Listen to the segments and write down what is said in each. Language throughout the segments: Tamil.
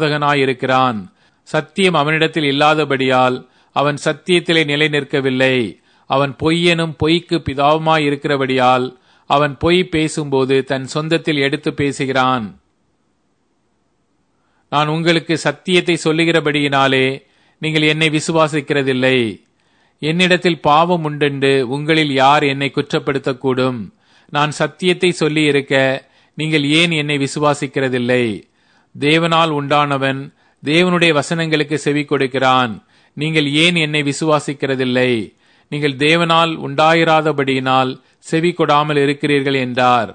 பாதகனாயிருக்கிறான் சத்தியம் அவனிடத்தில் இல்லாதபடியால் அவன் சத்தியத்திலே நிலை நிற்கவில்லை அவன் பொய்யனும் பொய்க்கு பிதாவுமாயிருக்கிறபடியால் அவன் பொய் பேசும்போது தன் சொந்தத்தில் எடுத்து பேசுகிறான் நான் உங்களுக்கு சத்தியத்தை சொல்லுகிறபடியினாலே நீங்கள் என்னை விசுவாசிக்கிறதில்லை என்னிடத்தில் பாவம் உண்டென்று உங்களில் யார் என்னை குற்றப்படுத்தக்கூடும் நான் சத்தியத்தை சொல்லி இருக்க நீங்கள் ஏன் என்னை விசுவாசிக்கிறதில்லை தேவனால் உண்டானவன் தேவனுடைய வசனங்களுக்கு செவி கொடுக்கிறான் நீங்கள் ஏன் என்னை விசுவாசிக்கிறதில்லை நீங்கள் தேவனால் உண்டாயிராதபடியினால் செவி கொடாமல் இருக்கிறீர்கள் என்றார்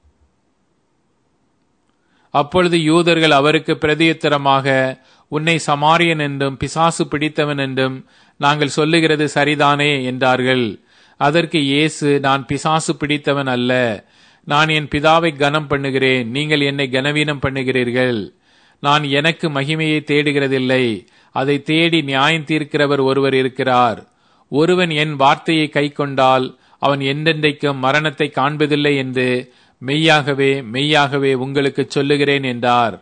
அப்பொழுது யூதர்கள் அவருக்கு பிரதியுத்தரமாக உன்னை சமாரியன் என்றும் பிசாசு பிடித்தவன் என்றும் நாங்கள் சொல்லுகிறது சரிதானே என்றார்கள் அதற்கு இயேசு நான் பிசாசு பிடித்தவன் அல்ல நான் என் பிதாவை கனம் பண்ணுகிறேன் நீங்கள் என்னை கனவீனம் பண்ணுகிறீர்கள் நான் எனக்கு மகிமையை தேடுகிறதில்லை அதை தேடி நியாயம் தீர்க்கிறவர் ஒருவர் இருக்கிறார் ஒருவன் என் வார்த்தையை கை கொண்டால் அவன் என்றென்றைக்கும் மரணத்தை காண்பதில்லை என்று மெய்யாகவே மெய்யாகவே உங்களுக்கு சொல்லுகிறேன் என்றார்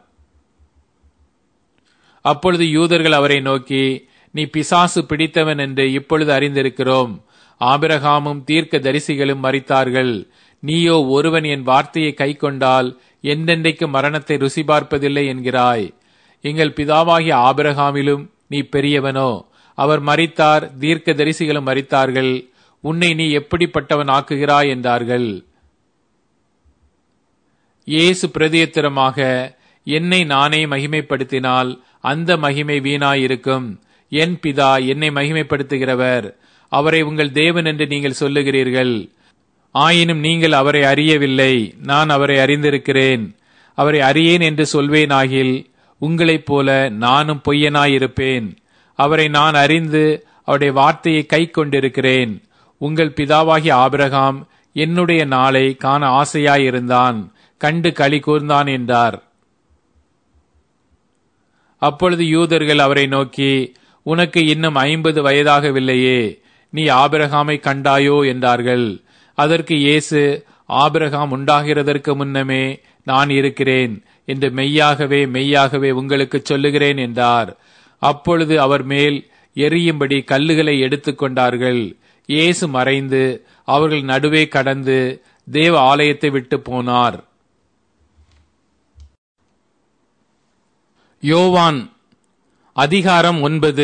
அப்பொழுது யூதர்கள் அவரை நோக்கி நீ பிசாசு பிடித்தவன் என்று இப்பொழுது அறிந்திருக்கிறோம் ஆபிரகாமும் தீர்க்க தரிசிகளும் மறித்தார்கள் நீயோ ஒருவன் என் வார்த்தையை கை கொண்டால் என்றென்றைக்கு மரணத்தை ருசி பார்ப்பதில்லை என்கிறாய் எங்கள் பிதாவாகிய ஆபிரகாமிலும் நீ பெரியவனோ அவர் மறித்தார் தீர்க்க தரிசிகளும் மறித்தார்கள் உன்னை நீ எப்படிப்பட்டவன் ஆக்குகிறாய் என்றார்கள் இயேசு பிரதியத்திரமாக என்னை நானே மகிமைப்படுத்தினால் அந்த மகிமை வீணாயிருக்கும் என் பிதா என்னை மகிமைப்படுத்துகிறவர் அவரை உங்கள் தேவன் என்று நீங்கள் சொல்லுகிறீர்கள் ஆயினும் நீங்கள் அவரை அறியவில்லை நான் அவரை அறிந்திருக்கிறேன் அவரை அறியேன் என்று சொல்வேனாகில் உங்களைப் போல நானும் பொய்யனாயிருப்பேன் அவரை நான் அறிந்து அவருடைய வார்த்தையை கை கொண்டிருக்கிறேன் உங்கள் பிதாவாகிய ஆபிரகாம் என்னுடைய நாளை காண ஆசையாயிருந்தான் கண்டு களி கூர்ந்தான் என்றார் அப்பொழுது யூதர்கள் அவரை நோக்கி உனக்கு இன்னும் ஐம்பது வயதாகவில்லையே நீ ஆபிரகாமை கண்டாயோ என்றார்கள் அதற்கு இயேசு ஆபிரகாம் உண்டாகிறதற்கு முன்னமே நான் இருக்கிறேன் என்று மெய்யாகவே மெய்யாகவே உங்களுக்கு சொல்லுகிறேன் என்றார் அப்பொழுது அவர் மேல் எரியும்படி கல்லுகளை எடுத்துக்கொண்டார்கள் இயேசு மறைந்து அவர்கள் நடுவே கடந்து தேவ ஆலயத்தை விட்டு போனார் யோவான் அதிகாரம் ஒன்பது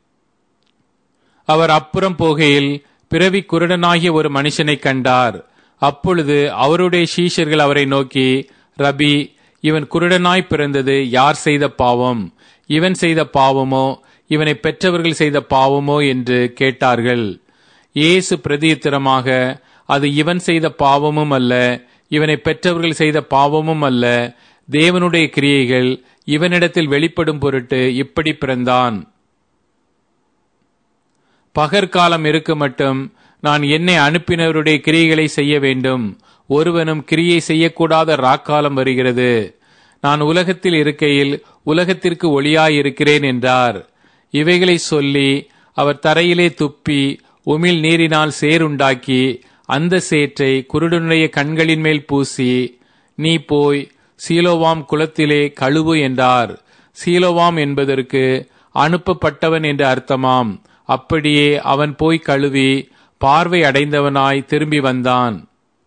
அவர் அப்புறம் போகையில் பிறவி குருடனாகிய ஒரு மனுஷனை கண்டார் அப்பொழுது அவருடைய சீஷர்கள் அவரை நோக்கி ரபி இவன் குருடனாய் பிறந்தது யார் செய்த பாவம் இவன் செய்த பாவமோ இவனை பெற்றவர்கள் செய்த பாவமோ என்று கேட்டார்கள் இயேசு பிரதியுத்தரமாக அது இவன் செய்த பாவமும் அல்ல இவனை பெற்றவர்கள் செய்த பாவமும் அல்ல தேவனுடைய கிரியைகள் இவனிடத்தில் வெளிப்படும் பொருட்டு இப்படி பிறந்தான் பகற்காலம் இருக்க மட்டும் நான் என்னை அனுப்பினவருடைய கிரியைகளை செய்ய வேண்டும் ஒருவனும் கிரியை செய்யக்கூடாத ராக்காலம் வருகிறது நான் உலகத்தில் இருக்கையில் உலகத்திற்கு ஒளியாயிருக்கிறேன் என்றார் இவைகளை சொல்லி அவர் தரையிலே துப்பி உமிழ் நீரினால் சேருண்டாக்கி அந்த சேற்றை குருடனுடைய கண்களின் மேல் பூசி நீ போய் சீலோவாம் குளத்திலே கழுவு என்றார் சீலோவாம் என்பதற்கு அனுப்பப்பட்டவன் என்று அர்த்தமாம் அப்படியே அவன் போய் கழுவி பார்வை அடைந்தவனாய் திரும்பி வந்தான்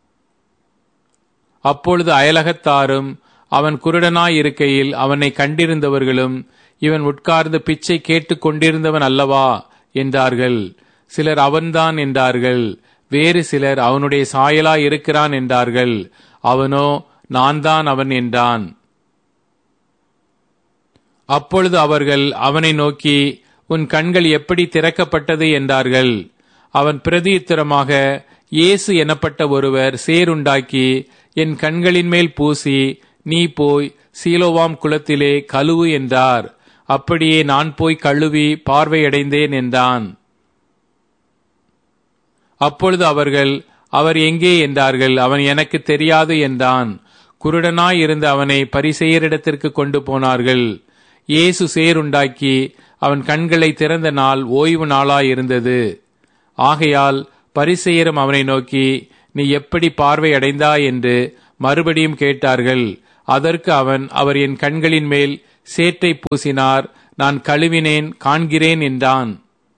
அப்பொழுது அயலகத்தாரும் அவன் குருடனாய் இருக்கையில் அவனை கண்டிருந்தவர்களும் இவன் உட்கார்ந்து பிச்சை கேட்டுக் கொண்டிருந்தவன் அல்லவா என்றார்கள் சிலர் அவன்தான் என்றார்கள் வேறு சிலர் அவனுடைய சாயலாய் இருக்கிறான் என்றார்கள் அவனோ நான் தான் அவன் என்றான் அப்பொழுது அவர்கள் அவனை நோக்கி உன் கண்கள் எப்படி திறக்கப்பட்டது என்றார்கள் அவன் பிரதியுத்தரமாக இயேசு எனப்பட்ட ஒருவர் சேருண்டாக்கி என் கண்களின் மேல் பூசி நீ போய் சீலோவாம் குளத்திலே கழுவு என்றார் அப்படியே நான் போய் கழுவி பார்வையடைந்தேன் என்றான் அப்பொழுது அவர்கள் அவர் எங்கே என்றார்கள் அவன் எனக்கு தெரியாது என்றான் குருடனாய் இருந்த அவனை பரிசெயரிடத்திற்கு கொண்டு போனார்கள் இயேசு சேருண்டாக்கி அவன் கண்களை திறந்த நாள் ஓய்வு நாளாயிருந்தது ஆகையால் பரிசெயரும் அவனை நோக்கி நீ எப்படி பார்வை அடைந்தாய் என்று மறுபடியும் கேட்டார்கள் அதற்கு அவன் அவர் என் கண்களின் மேல் சேற்றை பூசினார் நான் கழுவினேன் காண்கிறேன் என்றான்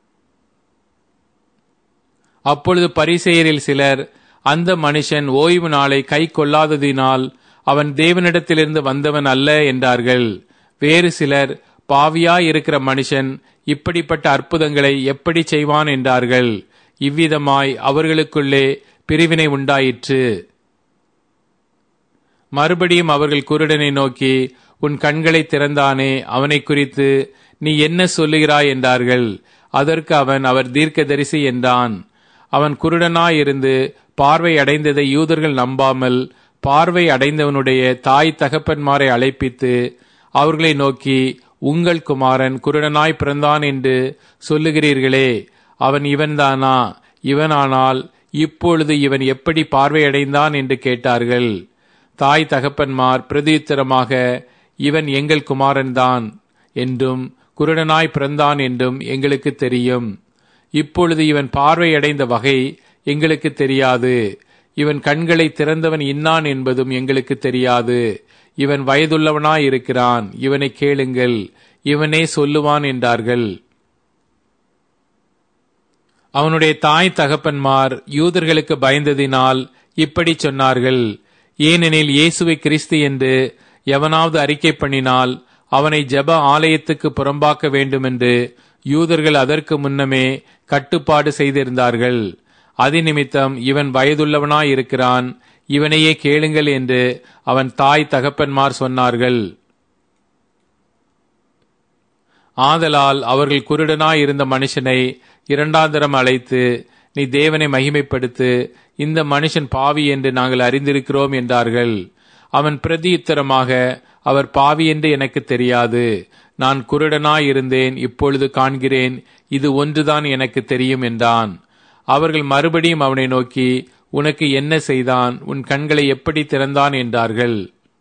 அப்பொழுது பரிசெயரில் சிலர் அந்த மனுஷன் ஓய்வு நாளை கை கொள்ளாததினால் அவன் தேவனிடத்திலிருந்து வந்தவன் அல்ல என்றார்கள் வேறு சிலர் பாவியாய் இருக்கிற மனுஷன் இப்படிப்பட்ட அற்புதங்களை எப்படி செய்வான் என்றார்கள் இவ்விதமாய் அவர்களுக்குள்ளே பிரிவினை உண்டாயிற்று மறுபடியும் அவர்கள் குருடனை நோக்கி உன் கண்களை திறந்தானே அவனை குறித்து நீ என்ன சொல்லுகிறாய் என்றார்கள் அதற்கு அவன் அவர் தீர்க்கதரிசி என்றான் அவன் குருடனாயிருந்து பார்வை அடைந்ததை யூதர்கள் நம்பாமல் பார்வை அடைந்தவனுடைய தாய் தகப்பன்மாரை அழைப்பித்து அவர்களை நோக்கி உங்கள் குமாரன் குருடனாய் பிறந்தான் என்று சொல்லுகிறீர்களே அவன் இவன்தானா இவனானால் இப்பொழுது இவன் எப்படி பார்வையடைந்தான் என்று கேட்டார்கள் தாய் தகப்பன்மார் பிரதியுத்தரமாக இவன் எங்கள் குமாரன்தான் என்றும் குருடனாய் பிறந்தான் என்றும் எங்களுக்கு தெரியும் இப்பொழுது இவன் பார்வையடைந்த வகை எங்களுக்கு தெரியாது இவன் கண்களை திறந்தவன் இன்னான் என்பதும் எங்களுக்கு தெரியாது இவன் வயதுள்ளவனாயிருக்கிறான் இவனை கேளுங்கள் இவனே சொல்லுவான் என்றார்கள் அவனுடைய தாய் தகப்பன்மார் யூதர்களுக்கு பயந்ததினால் இப்படி சொன்னார்கள் ஏனெனில் இயேசுவை கிறிஸ்து என்று எவனாவது அறிக்கை பண்ணினால் அவனை ஜெப ஆலயத்துக்கு புறம்பாக்க வேண்டுமென்று யூதர்கள் அதற்கு முன்னமே கட்டுப்பாடு செய்திருந்தார்கள் அதிநிமித்தம் இவன் வயதுள்ளவனாயிருக்கிறான் இவனையே கேளுங்கள் என்று அவன் தாய் தகப்பன்மார் சொன்னார்கள் ஆதலால் அவர்கள் குருடனாய் இருந்த மனுஷனை இரண்டாந்தரம் அழைத்து நீ தேவனை மகிமைப்படுத்து இந்த மனுஷன் பாவி என்று நாங்கள் அறிந்திருக்கிறோம் என்றார்கள் அவன் பிரதியுத்தரமாக அவர் பாவி என்று எனக்கு தெரியாது நான் குருடனாய் இருந்தேன் இப்பொழுது காண்கிறேன் இது ஒன்றுதான் எனக்கு தெரியும் என்றான் அவர்கள் மறுபடியும் அவனை நோக்கி உனக்கு என்ன செய்தான் உன் கண்களை எப்படி திறந்தான் என்றார்கள்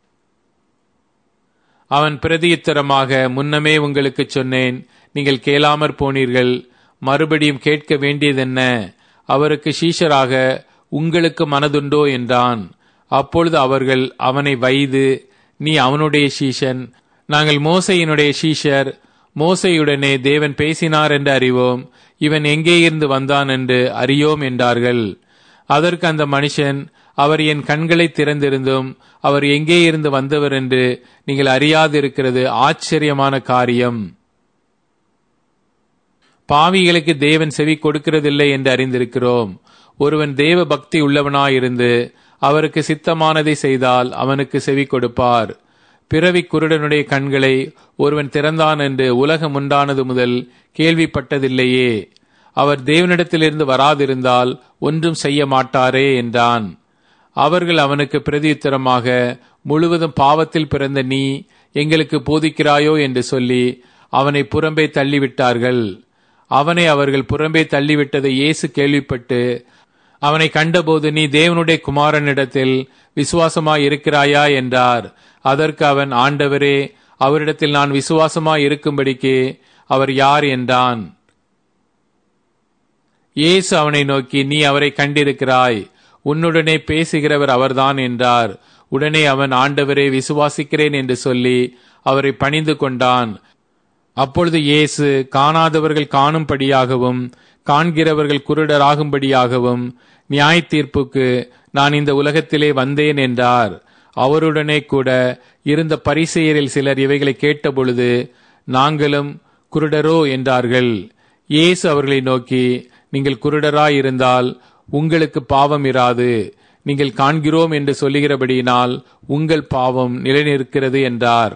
அவன் பிரதியுத்தரமாக முன்னமே உங்களுக்கு சொன்னேன் நீங்கள் கேளாமற் போனீர்கள் மறுபடியும் கேட்க வேண்டியதென்ன அவருக்கு சீஷராக உங்களுக்கு மனதுண்டோ என்றான் அப்பொழுது அவர்கள் அவனை வைது நீ அவனுடைய சீஷன் நாங்கள் மோசையினுடைய சீஷர் மோசையுடனே தேவன் பேசினார் என்று அறிவோம் இவன் எங்கே இருந்து வந்தான் என்று அறியோம் என்றார்கள் அதற்கு அந்த மனுஷன் அவர் என் கண்களை திறந்திருந்தும் அவர் எங்கே இருந்து வந்தவர் என்று நீங்கள் அறியாதிருக்கிறது ஆச்சரியமான காரியம் பாவிகளுக்கு தேவன் செவி கொடுக்கிறதில்லை என்று அறிந்திருக்கிறோம் ஒருவன் தேவ பக்தி உள்ளவனாயிருந்து அவருக்கு சித்தமானதை செய்தால் அவனுக்கு செவி கொடுப்பார் பிறவி குருடனுடைய கண்களை ஒருவன் திறந்தான் என்று உலகம் உண்டானது முதல் கேள்விப்பட்டதில்லையே அவர் தேவனிடத்திலிருந்து வராதிருந்தால் ஒன்றும் செய்ய மாட்டாரே என்றான் அவர்கள் அவனுக்கு பிரதியுத்தரமாக முழுவதும் பாவத்தில் பிறந்த நீ எங்களுக்கு போதிக்கிறாயோ என்று சொல்லி அவனை புறம்பே தள்ளிவிட்டார்கள் அவனை அவர்கள் புறம்பே தள்ளிவிட்டதை இயேசு கேள்விப்பட்டு அவனை கண்டபோது நீ தேவனுடைய குமாரனிடத்தில் விசுவாசமாய் இருக்கிறாயா என்றார் அதற்கு அவன் ஆண்டவரே அவரிடத்தில் நான் விசுவாசமாய் இருக்கும்படிக்கு அவர் யார் என்றான் இயேசு அவனை நோக்கி நீ அவரை கண்டிருக்கிறாய் உன்னுடனே பேசுகிறவர் அவர்தான் என்றார் உடனே அவன் ஆண்டவரே விசுவாசிக்கிறேன் என்று சொல்லி அவரை பணிந்து கொண்டான் அப்பொழுது இயேசு காணாதவர்கள் காணும்படியாகவும் காண்கிறவர்கள் குருடராகும்படியாகவும் நியாய தீர்ப்புக்கு நான் இந்த உலகத்திலே வந்தேன் என்றார் அவருடனே கூட இருந்த பரிசெயரில் சிலர் இவைகளை கேட்டபொழுது நாங்களும் குருடரோ என்றார்கள் இயேசு அவர்களை நோக்கி நீங்கள் குருடராய் இருந்தால் உங்களுக்கு பாவம் இராது நீங்கள் காண்கிறோம் என்று சொல்லுகிறபடியினால் உங்கள் பாவம் நிலைநிற்கிறது என்றார்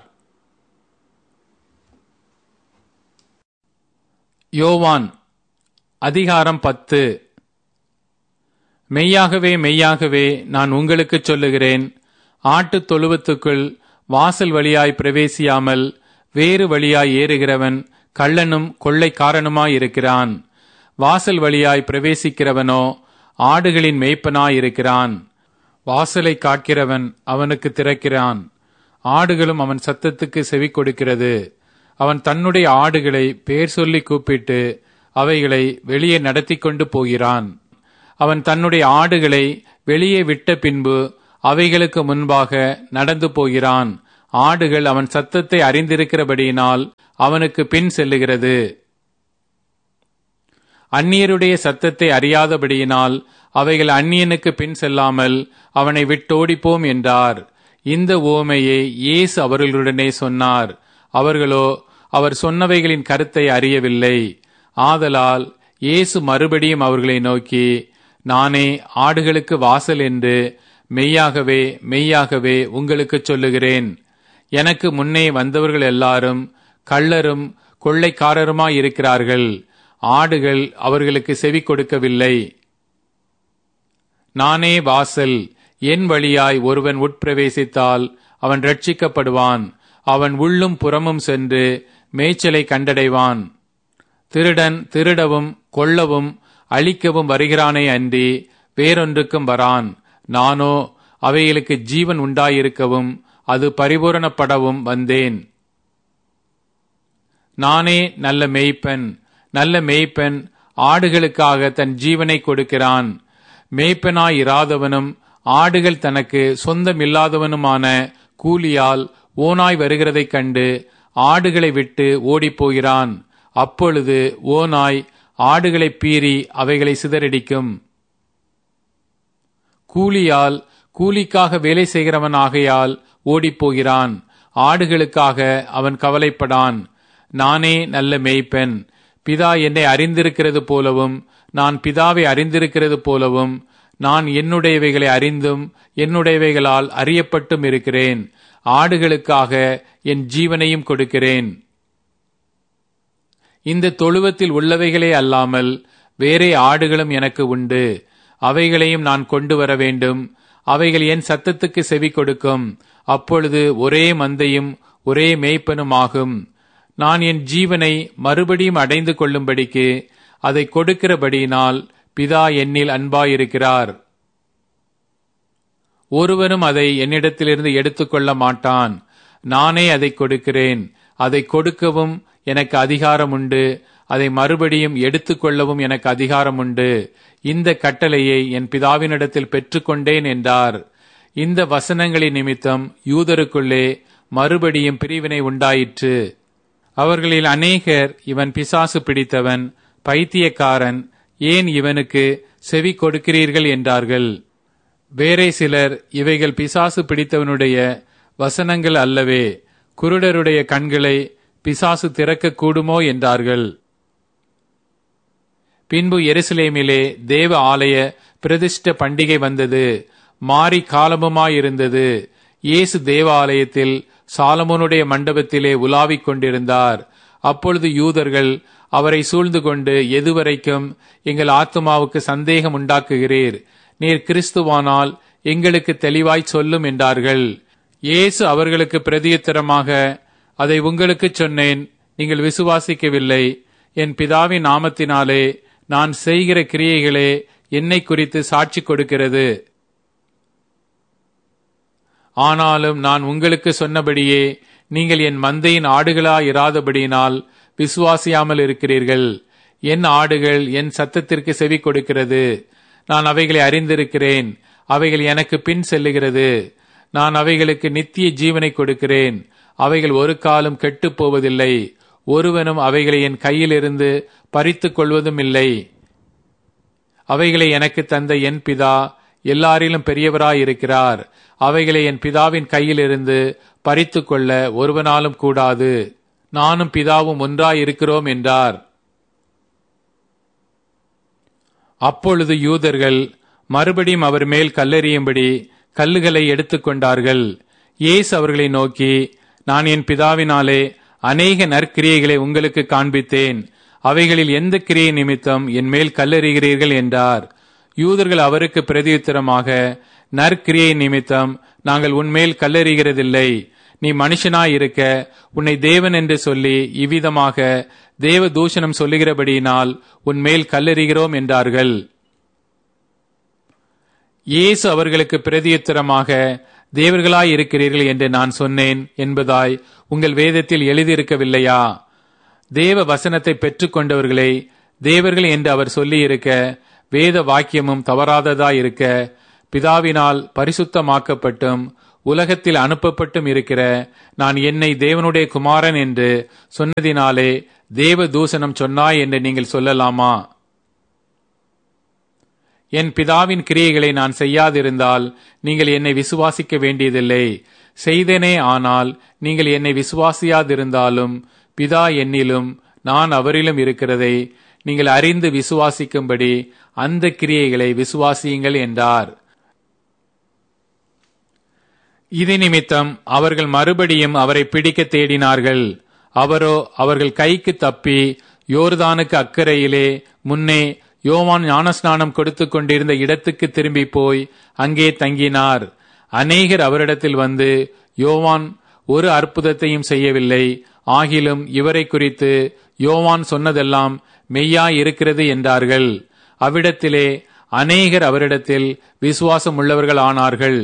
யோவான் அதிகாரம் பத்து மெய்யாகவே மெய்யாகவே நான் உங்களுக்கு சொல்லுகிறேன் ஆட்டுத் தொழுவத்துக்குள் வாசல் வழியாய் பிரவேசியாமல் வேறு வழியாய் ஏறுகிறவன் கள்ளனும் கொள்ளைக்காரனுமாயிருக்கிறான் வாசல் வழியாய் பிரவேசிக்கிறவனோ ஆடுகளின் மேய்ப்பனாயிருக்கிறான் வாசலை காக்கிறவன் அவனுக்கு திறக்கிறான் ஆடுகளும் அவன் சத்தத்துக்கு செவி கொடுக்கிறது அவன் தன்னுடைய ஆடுகளை பேர் சொல்லி கூப்பிட்டு அவைகளை வெளியே நடத்தி கொண்டு போகிறான் அவன் தன்னுடைய ஆடுகளை வெளியே விட்ட பின்பு அவைகளுக்கு முன்பாக நடந்து போகிறான் ஆடுகள் அவன் சத்தத்தை அறிந்திருக்கிறபடியினால் அவனுக்கு பின் செல்லுகிறது அந்நியருடைய சத்தத்தை அறியாதபடியினால் அவைகள் அந்நியனுக்கு பின் செல்லாமல் அவனை விட்டோடிப்போம் என்றார் இந்த ஓமையை இயேசு அவர்களுடனே சொன்னார் அவர்களோ அவர் சொன்னவைகளின் கருத்தை அறியவில்லை ஆதலால் இயேசு மறுபடியும் அவர்களை நோக்கி நானே ஆடுகளுக்கு வாசல் என்று மெய்யாகவே மெய்யாகவே உங்களுக்கு சொல்லுகிறேன் எனக்கு முன்னே வந்தவர்கள் எல்லாரும் கள்ளரும் கொள்ளைக்காரருமாயிருக்கிறார்கள் ஆடுகள் அவர்களுக்கு செவி கொடுக்கவில்லை நானே வாசல் என் வழியாய் ஒருவன் உட்பிரவேசித்தால் அவன் ரட்சிக்கப்படுவான் அவன் உள்ளும் புறமும் சென்று மேய்ச்சலை கண்டடைவான் திருடன் திருடவும் கொல்லவும் அழிக்கவும் வருகிறானே அன்றி வேறொன்றுக்கும் வரான் நானோ அவைகளுக்கு ஜீவன் உண்டாயிருக்கவும் அது பரிபூரணப்படவும் வந்தேன் நானே நல்ல மேய்ப்பன் நல்ல மேய்ப்பன் ஆடுகளுக்காக தன் ஜீவனை கொடுக்கிறான் மேய்ப்பனாயிராதவனும் ஆடுகள் தனக்கு சொந்தமில்லாதவனுமான கூலியால் ஓனாய் வருகிறதைக் கண்டு ஆடுகளை விட்டு ஓடிப்போகிறான் அப்பொழுது ஓனாய் ஆடுகளை பீறி அவைகளை சிதறடிக்கும் கூலியால் கூலிக்காக வேலை செய்கிறவன் ஆகையால் ஓடிப்போகிறான் ஆடுகளுக்காக அவன் கவலைப்படான் நானே நல்ல மேய்ப்பன் பிதா என்னை அறிந்திருக்கிறது போலவும் நான் பிதாவை அறிந்திருக்கிறது போலவும் நான் என்னுடையவைகளை அறிந்தும் என்னுடையவைகளால் அறியப்பட்டும் இருக்கிறேன் ஆடுகளுக்காக என் ஜீவனையும் கொடுக்கிறேன் இந்த தொழுவத்தில் உள்ளவைகளே அல்லாமல் வேறே ஆடுகளும் எனக்கு உண்டு அவைகளையும் நான் கொண்டு வர வேண்டும் அவைகள் என் சத்தத்துக்கு செவி கொடுக்கும் அப்பொழுது ஒரே மந்தையும் ஒரே மேய்ப்பனும் ஆகும் நான் என் ஜீவனை மறுபடியும் அடைந்து கொள்ளும்படிக்கு அதை கொடுக்கிறபடியினால் பிதா என்னில் அன்பாயிருக்கிறார் ஒருவரும் அதை என்னிடத்திலிருந்து எடுத்துக்கொள்ள மாட்டான் நானே அதை கொடுக்கிறேன் அதை கொடுக்கவும் எனக்கு அதிகாரம் உண்டு அதை மறுபடியும் எடுத்துக்கொள்ளவும் எனக்கு அதிகாரம் உண்டு இந்த கட்டளையை என் பிதாவினிடத்தில் பெற்றுக்கொண்டேன் என்றார் இந்த வசனங்களின் நிமித்தம் யூதருக்குள்ளே மறுபடியும் பிரிவினை உண்டாயிற்று அவர்களில் அநேகர் இவன் பிசாசு பிடித்தவன் பைத்தியக்காரன் ஏன் இவனுக்கு செவி கொடுக்கிறீர்கள் என்றார்கள் வேறே சிலர் இவைகள் பிசாசு பிடித்தவனுடைய வசனங்கள் அல்லவே குருடருடைய கண்களை பிசாசு திறக்க கூடுமோ என்றார்கள் பின்பு எருசலேமிலே தேவ ஆலய பிரதிஷ்ட பண்டிகை வந்தது மாறி காலமுமாயிருந்தது இயேசு தேவாலயத்தில் சாலமோனுடைய மண்டபத்திலே உலாவிக் கொண்டிருந்தார் அப்பொழுது யூதர்கள் அவரை சூழ்ந்து கொண்டு எதுவரைக்கும் எங்கள் ஆத்மாவுக்கு சந்தேகம் உண்டாக்குகிறீர் நீர் கிறிஸ்துவானால் எங்களுக்கு தெளிவாய் சொல்லும் என்றார்கள் இயேசு அவர்களுக்கு பிரதியுத்தரமாக அதை உங்களுக்கு சொன்னேன் நீங்கள் விசுவாசிக்கவில்லை என் பிதாவின் நாமத்தினாலே நான் செய்கிற கிரியைகளே என்னை குறித்து சாட்சி கொடுக்கிறது ஆனாலும் நான் உங்களுக்கு சொன்னபடியே நீங்கள் என் மந்தையின் ஆடுகளாயிராதபடியினால் விசுவாசியாமல் இருக்கிறீர்கள் என் ஆடுகள் என் சத்தத்திற்கு செவி கொடுக்கிறது நான் அவைகளை அறிந்திருக்கிறேன் அவைகள் எனக்கு பின் செல்லுகிறது நான் அவைகளுக்கு நித்திய ஜீவனை கொடுக்கிறேன் அவைகள் ஒரு காலம் கெட்டுப் போவதில்லை ஒருவனும் அவைகளை என் கையிலிருந்து பறித்துக் கொள்வதும் இல்லை அவைகளை எனக்கு தந்த என் பிதா எல்லாரிலும் பெரியவராயிருக்கிறார் அவைகளை என் பிதாவின் கையிலிருந்து பறித்து கொள்ள ஒருவனாலும் கூடாது நானும் பிதாவும் ஒன்றாயிருக்கிறோம் என்றார் அப்பொழுது யூதர்கள் மறுபடியும் அவர் மேல் கல்லெறியும்படி கல்லுகளை எடுத்துக்கொண்டார்கள் இயேசு அவர்களை நோக்கி நான் என் பிதாவினாலே அநேக நற்கிரியைகளை உங்களுக்கு காண்பித்தேன் அவைகளில் எந்த கிரியை நிமித்தம் என் மேல் கல்லெறிகிறீர்கள் என்றார் யூதர்கள் அவருக்கு பிரதியுத்தரமாக நற்கிரியை நிமித்தம் நாங்கள் உன்மேல் கல்லெறிகிறதில்லை நீ மனுஷனாயிருக்க உன்னை தேவன் என்று சொல்லி இவ்விதமாக தேவ தூஷணம் சொல்லுகிறபடியினால் உன்மேல் கல்லெறிகிறோம் என்றார்கள் இயேசு அவர்களுக்கு பிரதியுத்தரமாக தேவர்களாய் இருக்கிறீர்கள் என்று நான் சொன்னேன் என்பதாய் உங்கள் வேதத்தில் எழுதியிருக்கவில்லையா தேவ வசனத்தை பெற்றுக்கொண்டவர்களை தேவர்கள் என்று அவர் சொல்லியிருக்க வேத வாக்கியமும் தவறாததாயிருக்க பிதாவினால் பரிசுத்தமாக்கப்பட்டும் உலகத்தில் அனுப்பப்பட்டும் இருக்கிற நான் என்னை தேவனுடைய குமாரன் என்று சொன்னதினாலே தேவ தூசணம் சொன்னாய் என்று நீங்கள் சொல்லலாமா என் பிதாவின் கிரியைகளை நான் செய்யாதிருந்தால் நீங்கள் என்னை விசுவாசிக்க வேண்டியதில்லை செய்தேனே ஆனால் நீங்கள் என்னை விசுவாசியாதிருந்தாலும் பிதா என்னிலும் நான் அவரிலும் இருக்கிறதை நீங்கள் அறிந்து விசுவாசிக்கும்படி அந்த கிரியைகளை விசுவாசியுங்கள் என்றார் இது நிமித்தம் அவர்கள் மறுபடியும் அவரை பிடிக்க தேடினார்கள் அவரோ அவர்கள் கைக்கு தப்பி யோர்தானுக்கு அக்கறையிலே முன்னே யோவான் ஞானஸ்நானம் கொடுத்து கொண்டிருந்த இடத்துக்கு திரும்பி போய் அங்கே தங்கினார் அநேகர் அவரிடத்தில் வந்து யோவான் ஒரு அற்புதத்தையும் செய்யவில்லை ஆகிலும் இவரை குறித்து யோவான் சொன்னதெல்லாம் மெய்யாய் இருக்கிறது என்றார்கள் அவ்விடத்திலே அநேகர் அவரிடத்தில் விசுவாசம் உள்ளவர்கள் ஆனார்கள்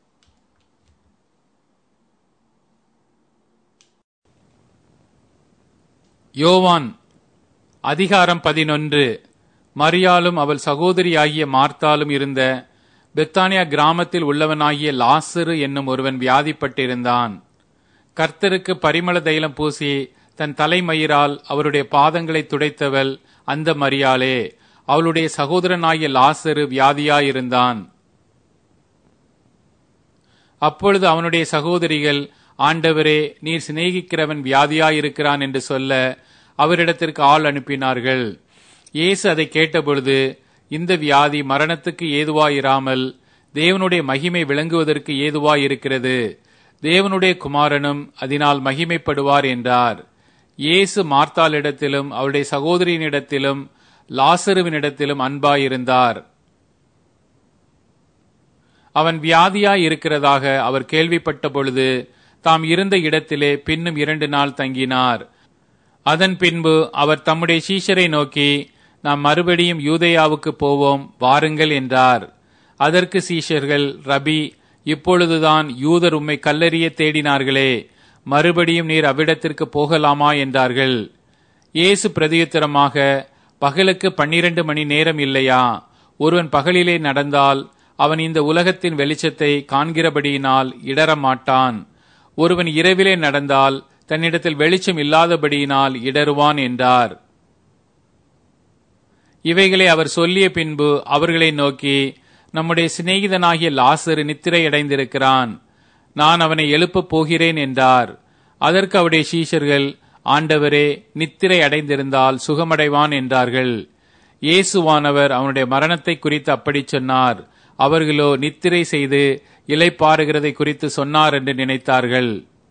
யோவான் அதிகாரம் பதினொன்று மரியாலும் அவள் சகோதரியாகிய மார்த்தாலும் இருந்த பெத்தானியா கிராமத்தில் உள்ளவனாகிய லாசரு என்னும் ஒருவன் வியாதிப்பட்டிருந்தான் கர்த்தருக்கு பரிமள தைலம் பூசி தன் தலைமயிரால் அவருடைய பாதங்களை துடைத்தவள் அந்த மரியாளே அவளுடைய சகோதரனாகிய லாசரு வியாதியாயிருந்தான் அப்பொழுது அவனுடைய சகோதரிகள் ஆண்டவரே நீர் சிநேகிக்கிறவன் வியாதியாயிருக்கிறான் என்று சொல்ல அவரிடத்திற்கு ஆள் அனுப்பினார்கள் இயேசு அதை கேட்டபொழுது இந்த வியாதி மரணத்துக்கு ஏதுவாயிராமல் தேவனுடைய மகிமை விளங்குவதற்கு ஏதுவாயிருக்கிறது தேவனுடைய குமாரனும் அதனால் மகிமைப்படுவார் என்றார் இயேசு மார்த்தாளிடத்திலும் அவருடைய சகோதரியினிடத்திலும் லாசருவினிடத்திலும் அன்பாயிருந்தார் அவன் வியாதியாய் இருக்கிறதாக அவர் கேள்விப்பட்ட பொழுது தாம் இருந்த இடத்திலே பின்னும் இரண்டு நாள் தங்கினார் அதன் பின்பு அவர் தம்முடைய சீஷரை நோக்கி நாம் மறுபடியும் யூதேயாவுக்கு போவோம் வாருங்கள் என்றார் அதற்கு சீஷர்கள் ரபி இப்பொழுதுதான் யூதர் உம்மை கல்லறிய தேடினார்களே மறுபடியும் நீர் அவ்விடத்திற்கு போகலாமா என்றார்கள் இயேசு பிரதியுத்தரமாக பகலுக்கு பன்னிரண்டு மணி நேரம் இல்லையா ஒருவன் பகலிலே நடந்தால் அவன் இந்த உலகத்தின் வெளிச்சத்தை காண்கிறபடியினால் இடரமாட்டான் ஒருவன் இரவிலே நடந்தால் தன்னிடத்தில் வெளிச்சம் இல்லாதபடியினால் இடருவான் என்றார் இவைகளை அவர் சொல்லிய பின்பு அவர்களை நோக்கி நம்முடைய சிநேகிதனாகிய லாசரு நித்திரை அடைந்திருக்கிறான் நான் அவனை எழுப்பப் போகிறேன் என்றார் அதற்கு அவருடைய சீஷர்கள் ஆண்டவரே நித்திரை அடைந்திருந்தால் சுகமடைவான் என்றார்கள் இயேசுவானவர் அவனுடைய மரணத்தை குறித்து அப்படி சொன்னார் அவர்களோ நித்திரை செய்து இலைப்பாறுகிறதை குறித்து சொன்னார் என்று நினைத்தார்கள்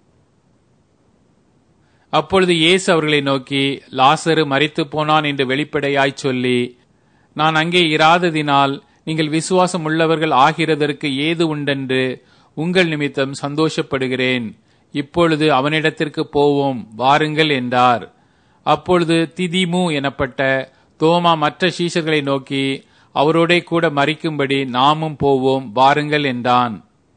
அப்பொழுது இயேசு அவர்களை நோக்கி லாசரு மறித்து போனான் என்று வெளிப்படையாய் சொல்லி நான் அங்கே இராததினால் நீங்கள் விசுவாசம் உள்ளவர்கள் ஆகிறதற்கு ஏது உண்டென்று உங்கள் நிமித்தம் சந்தோஷப்படுகிறேன் இப்பொழுது அவனிடத்திற்கு போவோம் வாருங்கள் என்றார் அப்பொழுது திதிமு எனப்பட்ட தோமா மற்ற சீஷர்களை நோக்கி அவரோடே கூட மறிக்கும்படி நாமும் போவோம் வாருங்கள் என்றான்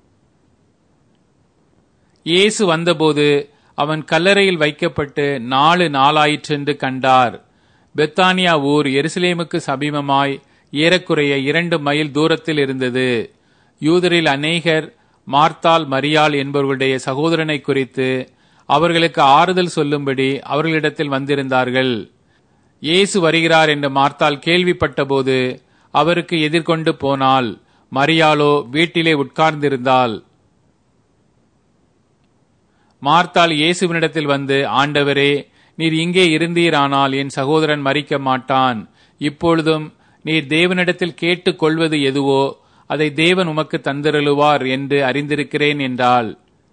இயேசு வந்தபோது அவன் கல்லறையில் வைக்கப்பட்டு நாலு நாளாயிற்றென்று கண்டார் பெத்தானியா ஊர் எருசலேமுக்கு சமீபமாய் ஏறக்குறைய இரண்டு மைல் தூரத்தில் இருந்தது யூதரில் அநேகர் மார்த்தால் மரியாள் என்பவர்களுடைய சகோதரனை குறித்து அவர்களுக்கு ஆறுதல் சொல்லும்படி அவர்களிடத்தில் வந்திருந்தார்கள் இயேசு வருகிறார் என்று மார்த்தால் கேள்விப்பட்டபோது அவருக்கு எதிர்கொண்டு போனால் மரியாளோ வீட்டிலே உட்கார்ந்திருந்தாள் மார்த்தாள் இயேசுவினிடத்தில் வந்து ஆண்டவரே நீர் இங்கே இருந்தீரானால் என் சகோதரன் மறிக்க மாட்டான் இப்பொழுதும் நீர் தேவனிடத்தில் கேட்டுக் கொள்வது எதுவோ அதை தேவன் உமக்கு தந்திரலுவார் என்று அறிந்திருக்கிறேன் என்றாள்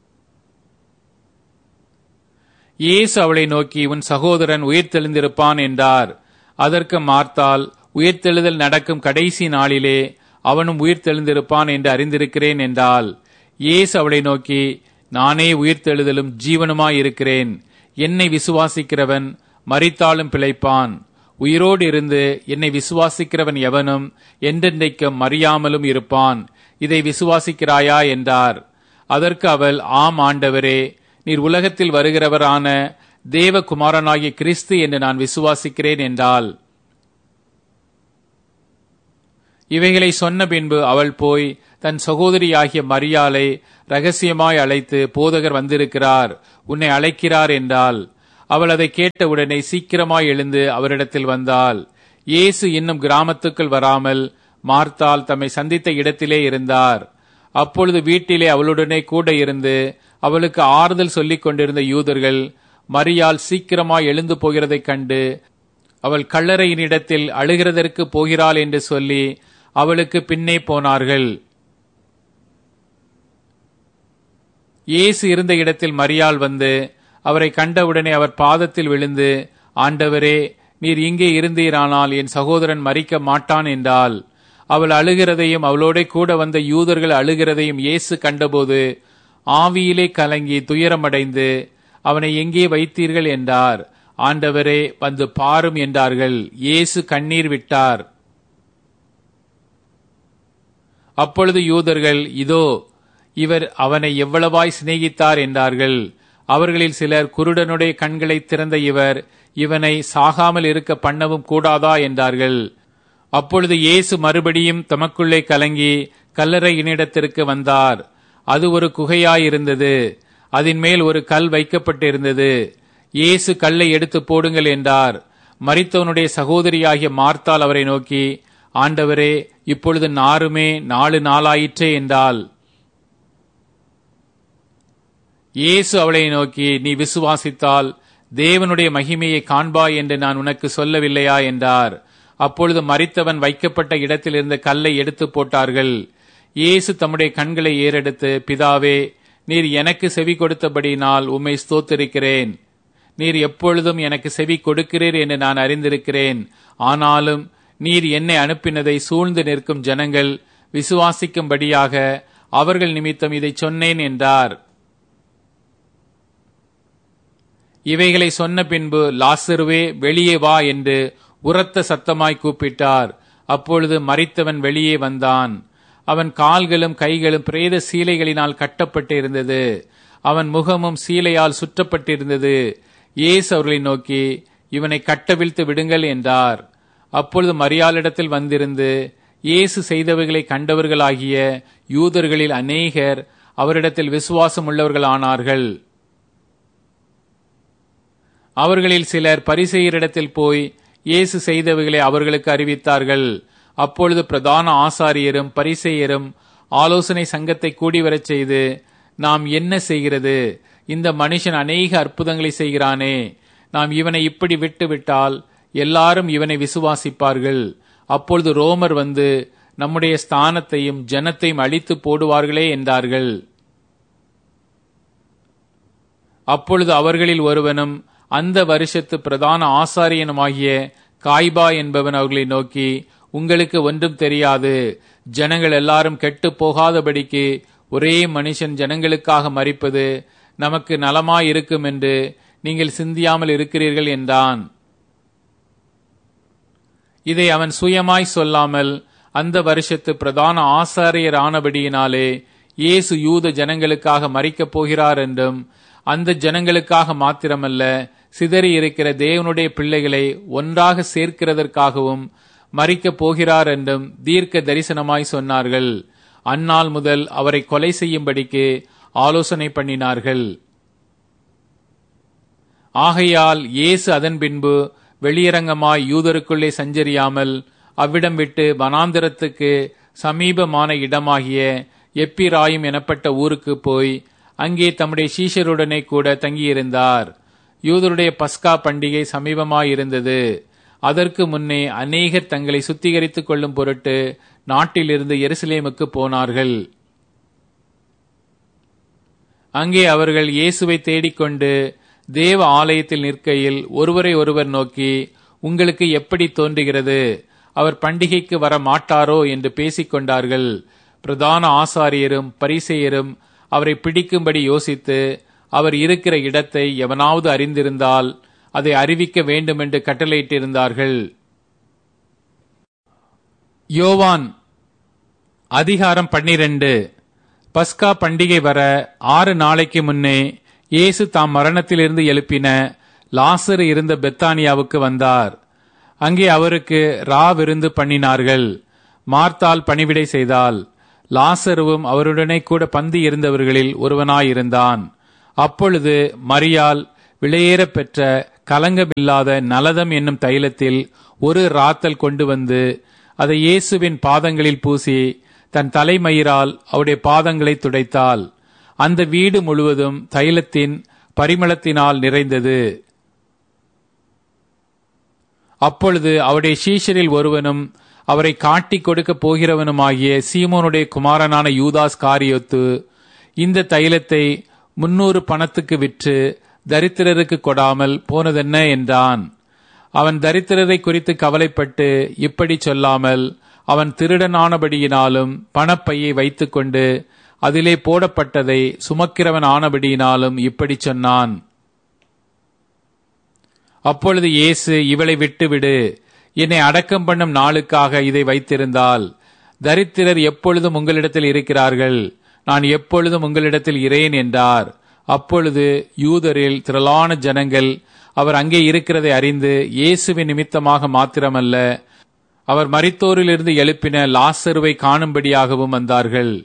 இயேசு அவளை நோக்கி உன் சகோதரன் உயிர்த்தெழுந்திருப்பான் என்றார் அதற்கு மார்த்தால் உயிர்த்தெழுதல் நடக்கும் கடைசி நாளிலே அவனும் உயிர்த்தெழுந்திருப்பான் என்று அறிந்திருக்கிறேன் என்றால் இயேசு அவளை நோக்கி நானே உயிர்த்தெழுதலும் ஜீவனுமாயிருக்கிறேன் என்னை விசுவாசிக்கிறவன் மறித்தாலும் பிழைப்பான் உயிரோடு இருந்து என்னை விசுவாசிக்கிறவன் எவனும் என்றென்றைக்கும் மறியாமலும் இருப்பான் இதை விசுவாசிக்கிறாயா என்றார் அதற்கு அவள் ஆம் ஆண்டவரே நீர் உலகத்தில் வருகிறவரான தேவகுமாரனாகிய கிறிஸ்து என்று நான் விசுவாசிக்கிறேன் என்றாள் இவைகளை சொன்ன பின்பு அவள் போய் தன் சகோதரியாகிய மரியாளை ரகசியமாய் அழைத்து போதகர் வந்திருக்கிறார் உன்னை அழைக்கிறார் என்றால் அவள் அதை கேட்டவுடனே சீக்கிரமாய் எழுந்து அவரிடத்தில் வந்தாள் இயேசு இன்னும் கிராமத்துக்குள் வராமல் மார்த்தால் தம்மை சந்தித்த இடத்திலே இருந்தார் அப்பொழுது வீட்டிலே அவளுடனே கூட இருந்து அவளுக்கு ஆறுதல் சொல்லிக் கொண்டிருந்த யூதர்கள் மரியாள் சீக்கிரமாய் எழுந்து போகிறதைக் கண்டு அவள் கல்லறையினிடத்தில் அழுகிறதற்கு போகிறாள் என்று சொல்லி அவளுக்கு பின்னே போனார்கள் இயேசு இருந்த இடத்தில் மரியாள் வந்து அவரை கண்டவுடனே அவர் பாதத்தில் விழுந்து ஆண்டவரே நீர் இங்கே இருந்தீரானால் என் சகோதரன் மறிக்க மாட்டான் என்றால் அவள் அழுகிறதையும் அவளோட கூட வந்த யூதர்கள் அழுகிறதையும் இயேசு கண்டபோது ஆவியிலே கலங்கி துயரமடைந்து அவனை எங்கே வைத்தீர்கள் என்றார் ஆண்டவரே வந்து பாரும் என்றார்கள் இயேசு கண்ணீர் விட்டார் அப்பொழுது யூதர்கள் இதோ இவர் அவனை எவ்வளவாய் சிநேகித்தார் என்றார்கள் அவர்களில் சிலர் குருடனுடைய கண்களை திறந்த இவர் இவனை சாகாமல் இருக்க பண்ணவும் கூடாதா என்றார்கள் அப்பொழுது இயேசு மறுபடியும் தமக்குள்ளே கலங்கி கல்லறையினிடத்திற்கு வந்தார் அது ஒரு குகையாயிருந்தது அதன் மேல் ஒரு கல் வைக்கப்பட்டிருந்தது இயேசு கல்லை எடுத்து போடுங்கள் என்றார் மரித்தவனுடைய சகோதரியாகிய மார்த்தால் அவரை நோக்கி ஆண்டவரே இப்பொழுது நாருமே நாலு நாளாயிற்றே என்றால் இயேசு அவளை நோக்கி நீ விசுவாசித்தால் தேவனுடைய மகிமையை காண்பாய் என்று நான் உனக்கு சொல்லவில்லையா என்றார் அப்பொழுது மரித்தவன் வைக்கப்பட்ட இடத்தில் இருந்த கல்லை எடுத்து போட்டார்கள் இயேசு தம்முடைய கண்களை ஏறெடுத்து பிதாவே நீர் எனக்கு செவி கொடுத்தபடியினால் உம்மை ஸ்தோத்திருக்கிறேன் நீர் எப்பொழுதும் எனக்கு செவி கொடுக்கிறீர் என்று நான் அறிந்திருக்கிறேன் ஆனாலும் நீர் என்னை அனுப்பினதை சூழ்ந்து நிற்கும் ஜனங்கள் விசுவாசிக்கும்படியாக அவர்கள் நிமித்தம் இதை சொன்னேன் என்றார் இவைகளை சொன்ன பின்பு லாசருவே வெளியே வா என்று உரத்த சத்தமாய் கூப்பிட்டார் அப்பொழுது மறித்தவன் வெளியே வந்தான் அவன் கால்களும் கைகளும் பிரேத சீலைகளினால் கட்டப்பட்டு இருந்தது அவன் முகமும் சீலையால் சுற்றப்பட்டிருந்தது இயேசு அவர்களை நோக்கி இவனை கட்டவிழ்த்து விடுங்கள் என்றார் அப்பொழுது மரியாளிடத்தில் வந்திருந்து இயேசு செய்தவைகளை கண்டவர்களாகிய யூதர்களில் அநேகர் அவரிடத்தில் விசுவாசம் உள்ளவர்களானார்கள் அவர்களில் சிலர் பரிசெயரிடத்தில் போய் இயேசு செய்தவைகளை அவர்களுக்கு அறிவித்தார்கள் அப்பொழுது பிரதான ஆசாரியரும் பரிசெயரும் ஆலோசனை சங்கத்தை கூடி வரச் செய்து நாம் என்ன செய்கிறது இந்த மனுஷன் அநேக அற்புதங்களை செய்கிறானே நாம் இவனை இப்படி விட்டு விட்டால் எல்லாரும் இவனை விசுவாசிப்பார்கள் அப்பொழுது ரோமர் வந்து நம்முடைய ஸ்தானத்தையும் ஜனத்தையும் அழித்து போடுவார்களே என்றார்கள் அப்பொழுது அவர்களில் ஒருவனும் அந்த வருஷத்து பிரதான ஆசாரியனுமாகிய காய்பா என்பவன் அவர்களை நோக்கி உங்களுக்கு ஒன்றும் தெரியாது ஜனங்கள் எல்லாரும் கெட்டு போகாதபடிக்கு ஒரே மனுஷன் ஜனங்களுக்காக மறிப்பது நமக்கு நலமாயிருக்கும் என்று நீங்கள் சிந்தியாமல் இருக்கிறீர்கள் என்றான் இதை அவன் சுயமாய் சொல்லாமல் அந்த வருஷத்து பிரதான ஆசாரியர் ஆனபடியினாலே இயேசு யூத ஜனங்களுக்காக மறிக்கப் போகிறார் என்றும் அந்த ஜனங்களுக்காக மாத்திரமல்ல சிதறி இருக்கிற தேவனுடைய பிள்ளைகளை ஒன்றாக சேர்க்கிறதற்காகவும் மறிக்கப் போகிறார் என்றும் தீர்க்க தரிசனமாய் சொன்னார்கள் அந்நாள் முதல் அவரை கொலை செய்யும்படிக்கு ஆலோசனை பண்ணினார்கள் ஆகையால் இயேசு அதன் பின்பு வெளியரங்கமாய் யூதருக்குள்ளே சஞ்சரியாமல் அவ்விடம் விட்டு வனாந்திரத்துக்கு சமீபமான இடமாகிய எப்பிராயும் எனப்பட்ட ஊருக்கு போய் அங்கே தம்முடைய சீஷருடனே கூட தங்கியிருந்தார் யூதருடைய பஸ்கா பண்டிகை சமீபமாயிருந்தது அதற்கு முன்னே அநேகர் தங்களை சுத்திகரித்துக் கொள்ளும் பொருட்டு நாட்டிலிருந்து எருசலேமுக்கு போனார்கள் அங்கே அவர்கள் இயேசுவை தேடிக்கொண்டு தேவ ஆலயத்தில் நிற்கையில் ஒருவரை ஒருவர் நோக்கி உங்களுக்கு எப்படி தோன்றுகிறது அவர் பண்டிகைக்கு வர மாட்டாரோ என்று பேசிக் கொண்டார்கள் பிரதான ஆசாரியரும் பரிசெயரும் அவரை பிடிக்கும்படி யோசித்து அவர் இருக்கிற இடத்தை எவனாவது அறிந்திருந்தால் அதை அறிவிக்க வேண்டும் என்று கட்டளையிட்டிருந்தார்கள் யோவான் அதிகாரம் பன்னிரண்டு பஸ்கா பண்டிகை வர ஆறு நாளைக்கு முன்னே இயேசு தாம் மரணத்திலிருந்து எழுப்பின லாசரு இருந்த பெத்தானியாவுக்கு வந்தார் அங்கே அவருக்கு ரா விருந்து பண்ணினார்கள் மார்த்தால் பணிவிடை செய்தால் லாசருவும் அவருடனே கூட பந்தி இருந்தவர்களில் ஒருவனாயிருந்தான் அப்பொழுது மரியாள் விலையேறப் பெற்ற கலங்கமில்லாத நலதம் என்னும் தைலத்தில் ஒரு ராத்தல் கொண்டு வந்து அதை இயேசுவின் பாதங்களில் பூசி தன் தலைமயிரால் அவருடைய பாதங்களை துடைத்தாள் அந்த வீடு முழுவதும் தைலத்தின் பரிமளத்தினால் நிறைந்தது அப்பொழுது அவருடைய சீஷரில் ஒருவனும் அவரை காட்டிக் கொடுக்க போகிறவனுமாகிய சீமோனுடைய குமாரனான யூதாஸ் காரியொத்து இந்த தைலத்தை முன்னூறு பணத்துக்கு விற்று தரித்திரருக்கு கொடாமல் போனதென்ன என்றான் அவன் தரித்திரரை குறித்து கவலைப்பட்டு இப்படி சொல்லாமல் அவன் திருடனானபடியினாலும் பணப்பையை வைத்துக்கொண்டு அதிலே போடப்பட்டதை சுமக்கிறவன் ஆனபடியினாலும் இப்படி சொன்னான் அப்பொழுது இயேசு இவளை விட்டுவிடு என்னை அடக்கம் பண்ணும் நாளுக்காக இதை வைத்திருந்தால் தரித்திரர் எப்பொழுதும் உங்களிடத்தில் இருக்கிறார்கள் நான் எப்பொழுதும் உங்களிடத்தில் இரேன் என்றார் அப்பொழுது யூதரில் திரளான ஜனங்கள் அவர் அங்கே இருக்கிறதை அறிந்து இயேசுவின் நிமித்தமாக மாத்திரமல்ல அவர் மரித்தோரிலிருந்து எழுப்பின லாசருவை காணும்படியாகவும் வந்தார்கள்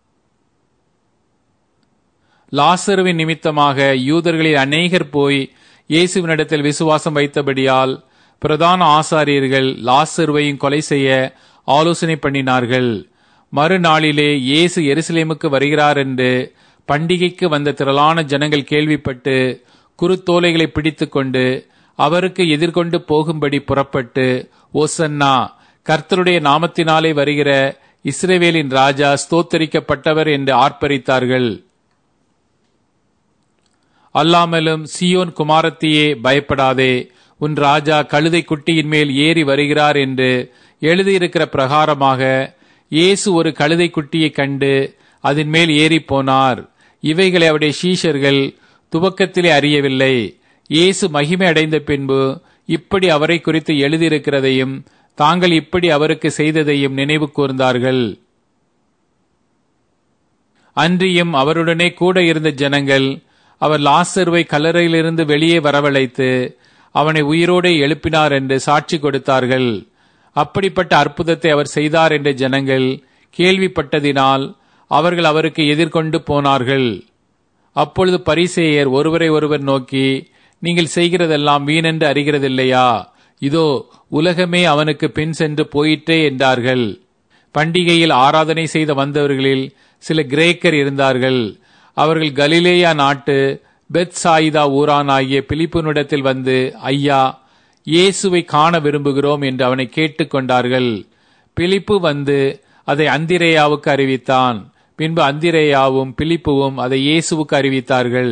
லாசருவின் நிமித்தமாக யூதர்களில் அநேகர் போய் இயேசுவினிடத்தில் விசுவாசம் வைத்தபடியால் பிரதான ஆசாரியர்கள் லாசருவையும் கொலை செய்ய ஆலோசனை பண்ணினார்கள் மறுநாளிலே இயேசு எருசலேமுக்கு வருகிறார் என்று பண்டிகைக்கு வந்த திரளான ஜனங்கள் கேள்விப்பட்டு குருத்தோலைகளை பிடித்துக்கொண்டு அவருக்கு எதிர்கொண்டு போகும்படி புறப்பட்டு ஓசன்னா கர்த்தருடைய நாமத்தினாலே வருகிற இஸ்ரேவேலின் ராஜா ஸ்தோத்தரிக்கப்பட்டவர் என்று ஆர்ப்பரித்தார்கள் அல்லாமலும் சியோன் குமாரத்தியே பயப்படாதே உன் ராஜா கழுதை குட்டியின் மேல் ஏறி வருகிறார் என்று எழுதியிருக்கிற பிரகாரமாக இயேசு ஒரு கழுதை குட்டியை கண்டு அதன் மேல் ஏறி போனார் இவைகளை அவருடைய சீஷர்கள் துவக்கத்திலே அறியவில்லை இயேசு மகிமை அடைந்த பின்பு இப்படி அவரை குறித்து எழுதியிருக்கிறதையும் தாங்கள் இப்படி அவருக்கு செய்ததையும் நினைவு கூர்ந்தார்கள் அன்றியும் அவருடனே கூட இருந்த ஜனங்கள் அவர் லாசருவை கல்லறையிலிருந்து வெளியே வரவழைத்து அவனை உயிரோடு எழுப்பினார் என்று சாட்சி கொடுத்தார்கள் அப்படிப்பட்ட அற்புதத்தை அவர் செய்தார் என்ற ஜனங்கள் கேள்விப்பட்டதினால் அவர்கள் அவருக்கு எதிர்கொண்டு போனார்கள் அப்பொழுது பரிசேயர் ஒருவரை ஒருவர் நோக்கி நீங்கள் செய்கிறதெல்லாம் வீணென்று அறிகிறதில்லையா இதோ உலகமே அவனுக்கு பின் சென்று போயிற்றே என்றார்கள் பண்டிகையில் ஆராதனை செய்த வந்தவர்களில் சில கிரேக்கர் இருந்தார்கள் அவர்கள் கலிலேயா நாட்டு பெத் சாயிதா ஊரானாகிய பிலிப்புனிடத்தில் வந்து ஐயா இயேசுவை காண விரும்புகிறோம் என்று அவனை கேட்டுக்கொண்டார்கள் பிலிப்பு வந்து அதை அந்திரேயாவுக்கு அறிவித்தான் பின்பு அந்திரேயாவும் பிலிப்புவும் அதை இயேசுவுக்கு அறிவித்தார்கள்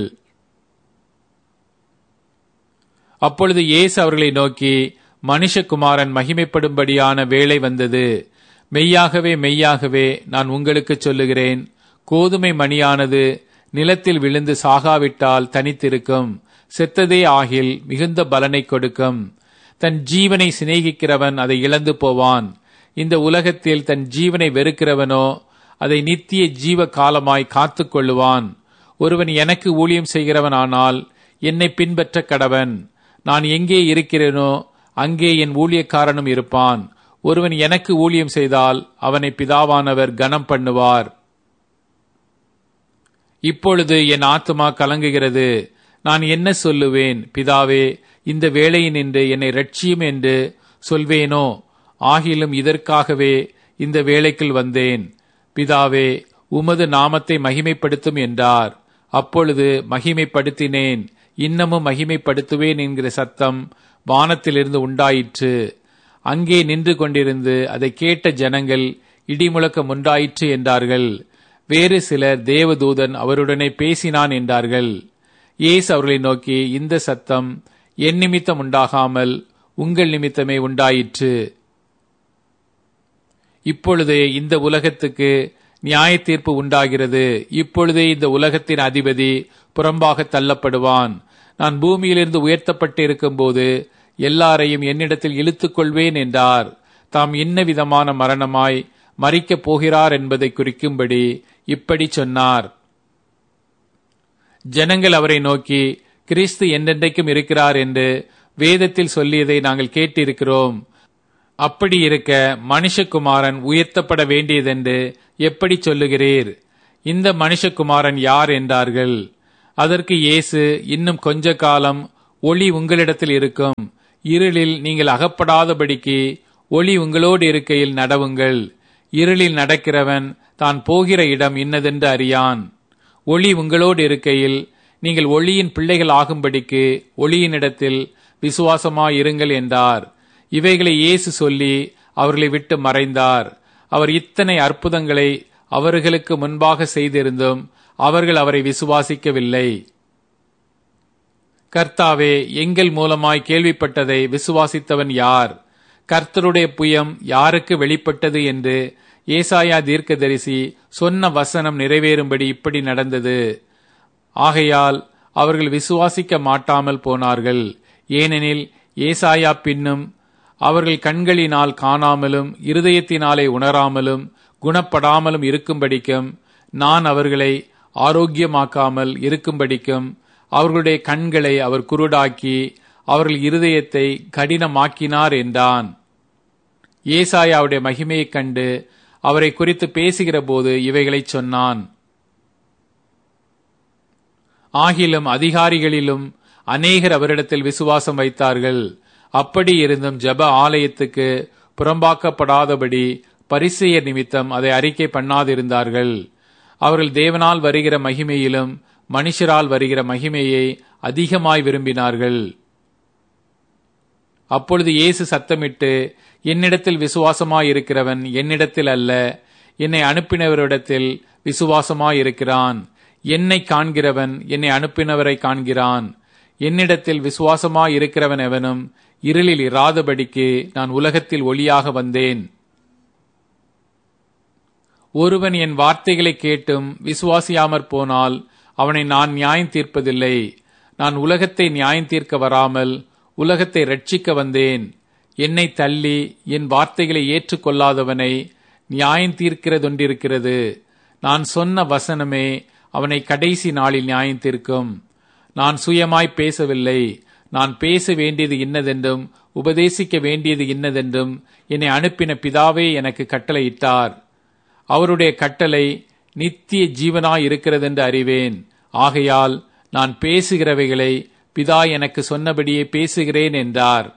அப்பொழுது இயேசு அவர்களை நோக்கி மனுஷகுமாரன் மகிமைப்படும்படியான வேலை வந்தது மெய்யாகவே மெய்யாகவே நான் உங்களுக்கு சொல்லுகிறேன் கோதுமை மணியானது நிலத்தில் விழுந்து சாகாவிட்டால் தனித்திருக்கும் செத்ததே ஆகில் மிகுந்த பலனை கொடுக்கும் தன் ஜீவனை சிநேகிக்கிறவன் அதை இழந்து போவான் இந்த உலகத்தில் தன் ஜீவனை வெறுக்கிறவனோ அதை நித்திய ஜீவ காலமாய் காத்து கொள்ளுவான் ஒருவன் எனக்கு ஊழியம் செய்கிறவனானால் என்னை பின்பற்ற கடவன் நான் எங்கே இருக்கிறேனோ அங்கே என் ஊழியக்காரனும் இருப்பான் ஒருவன் எனக்கு ஊழியம் செய்தால் அவனை பிதாவானவர் கனம் பண்ணுவார் இப்பொழுது என் ஆத்துமா கலங்குகிறது நான் என்ன சொல்லுவேன் பிதாவே இந்த வேளையினின்று என்னை ரட்சியும் என்று சொல்வேனோ ஆகிலும் இதற்காகவே இந்த வேலைக்குள் வந்தேன் பிதாவே உமது நாமத்தை மகிமைப்படுத்தும் என்றார் அப்பொழுது மகிமைப்படுத்தினேன் இன்னமும் மகிமைப்படுத்துவேன் என்கிற சத்தம் வானத்திலிருந்து உண்டாயிற்று அங்கே நின்று கொண்டிருந்து அதை கேட்ட ஜனங்கள் இடிமுழக்கம் உண்டாயிற்று என்றார்கள் வேறு சிலர் தேவதூதன் அவருடனே பேசினான் என்றார்கள் இயேசு அவர்களை நோக்கி இந்த சத்தம் என் நிமித்தம் உண்டாகாமல் உங்கள் நிமித்தமே உண்டாயிற்று இப்பொழுதே இந்த உலகத்துக்கு நியாய தீர்ப்பு உண்டாகிறது இப்பொழுதே இந்த உலகத்தின் அதிபதி புறம்பாக தள்ளப்படுவான் நான் பூமியிலிருந்து உயர்த்தப்பட்டு இருக்கும்போது எல்லாரையும் என்னிடத்தில் இழுத்துக் கொள்வேன் என்றார் தாம் என்ன விதமான மரணமாய் மறிக்கப் போகிறார் என்பதை குறிக்கும்படி இப்படி சொன்னார் ஜனங்கள் அவரை நோக்கி கிறிஸ்து என்றென்றைக்கும் இருக்கிறார் என்று வேதத்தில் சொல்லியதை நாங்கள் கேட்டிருக்கிறோம் அப்படி இருக்க மனுஷகுமாரன் உயர்த்தப்பட வேண்டியதென்று எப்படி சொல்லுகிறீர் இந்த மனுஷகுமாரன் யார் என்றார்கள் அதற்கு இயேசு இன்னும் கொஞ்ச காலம் ஒளி உங்களிடத்தில் இருக்கும் இருளில் நீங்கள் அகப்படாதபடிக்கு ஒளி உங்களோடு இருக்கையில் நடவுங்கள் இருளில் நடக்கிறவன் தான் போகிற இடம் இன்னதென்று அறியான் ஒளி உங்களோடு இருக்கையில் நீங்கள் ஒளியின் பிள்ளைகள் ஆகும்படிக்கு ஒளியினிடத்தில் விசுவாசமாயிருங்கள் என்றார் இவைகளை இயேசு சொல்லி அவர்களை விட்டு மறைந்தார் அவர் இத்தனை அற்புதங்களை அவர்களுக்கு முன்பாக செய்திருந்தும் அவர்கள் அவரை விசுவாசிக்கவில்லை கர்த்தாவே எங்கள் மூலமாய் கேள்விப்பட்டதை விசுவாசித்தவன் யார் கர்த்தருடைய புயம் யாருக்கு வெளிப்பட்டது என்று ஏசாயா தீர்க்கதரிசி சொன்ன வசனம் நிறைவேறும்படி இப்படி நடந்தது ஆகையால் அவர்கள் விசுவாசிக்க மாட்டாமல் போனார்கள் ஏனெனில் ஏசாயா பின்னும் அவர்கள் கண்களினால் காணாமலும் இருதயத்தினாலே உணராமலும் குணப்படாமலும் இருக்கும்படிக்கும் நான் அவர்களை ஆரோக்கியமாக்காமல் இருக்கும்படிக்கும் அவர்களுடைய கண்களை அவர் குருடாக்கி அவர்கள் இருதயத்தை கடினமாக்கினார் என்றான் ஏசாயாவுடைய மகிமையைக் கண்டு அவரை குறித்து பேசுகிற போது இவைகளை சொன்னான் ஆகிலும் அதிகாரிகளிலும் அநேகர் அவரிடத்தில் விசுவாசம் வைத்தார்கள் அப்படி இருந்தும் ஜப ஆலயத்துக்கு புறம்பாக்கப்படாதபடி பரிசெயர் நிமித்தம் அதை அறிக்கை பண்ணாதிருந்தார்கள் அவர்கள் தேவனால் வருகிற மகிமையிலும் மனுஷரால் வருகிற மகிமையை அதிகமாய் விரும்பினார்கள் அப்பொழுது இயேசு சத்தமிட்டு என்னிடத்தில் விசுவாசமாயிருக்கிறவன் என்னிடத்தில் அல்ல என்னை அனுப்பினவரிடத்தில் விசுவாசமாயிருக்கிறான் என்னை காண்கிறவன் என்னை அனுப்பினவரை காண்கிறான் என்னிடத்தில் விசுவாசமாயிருக்கிறவன் எவனும் இருளில் இராதபடிக்கு நான் உலகத்தில் ஒளியாக வந்தேன் ஒருவன் என் வார்த்தைகளை கேட்டும் விசுவாசியாமற் போனால் அவனை நான் நியாயம் தீர்ப்பதில்லை நான் உலகத்தை நியாயம் தீர்க்க வராமல் உலகத்தை ரட்சிக்க வந்தேன் என்னை தள்ளி என் வார்த்தைகளை ஏற்றுக்கொள்ளாதவனை நியாயம் தீர்க்கிறதொன்றிருக்கிறது நான் சொன்ன வசனமே அவனை கடைசி நாளில் நியாயம் தீர்க்கும் நான் சுயமாய் பேசவில்லை நான் பேச வேண்டியது இன்னதென்றும் உபதேசிக்க வேண்டியது இன்னதென்றும் என்னை அனுப்பின பிதாவே எனக்கு கட்டளையிட்டார் அவருடைய கட்டளை நித்திய ஜீவனாய் இருக்கிறதென்று அறிவேன் ஆகையால் நான் பேசுகிறவைகளை பிதா எனக்கு சொன்னபடியே பேசுகிறேன் என்றார்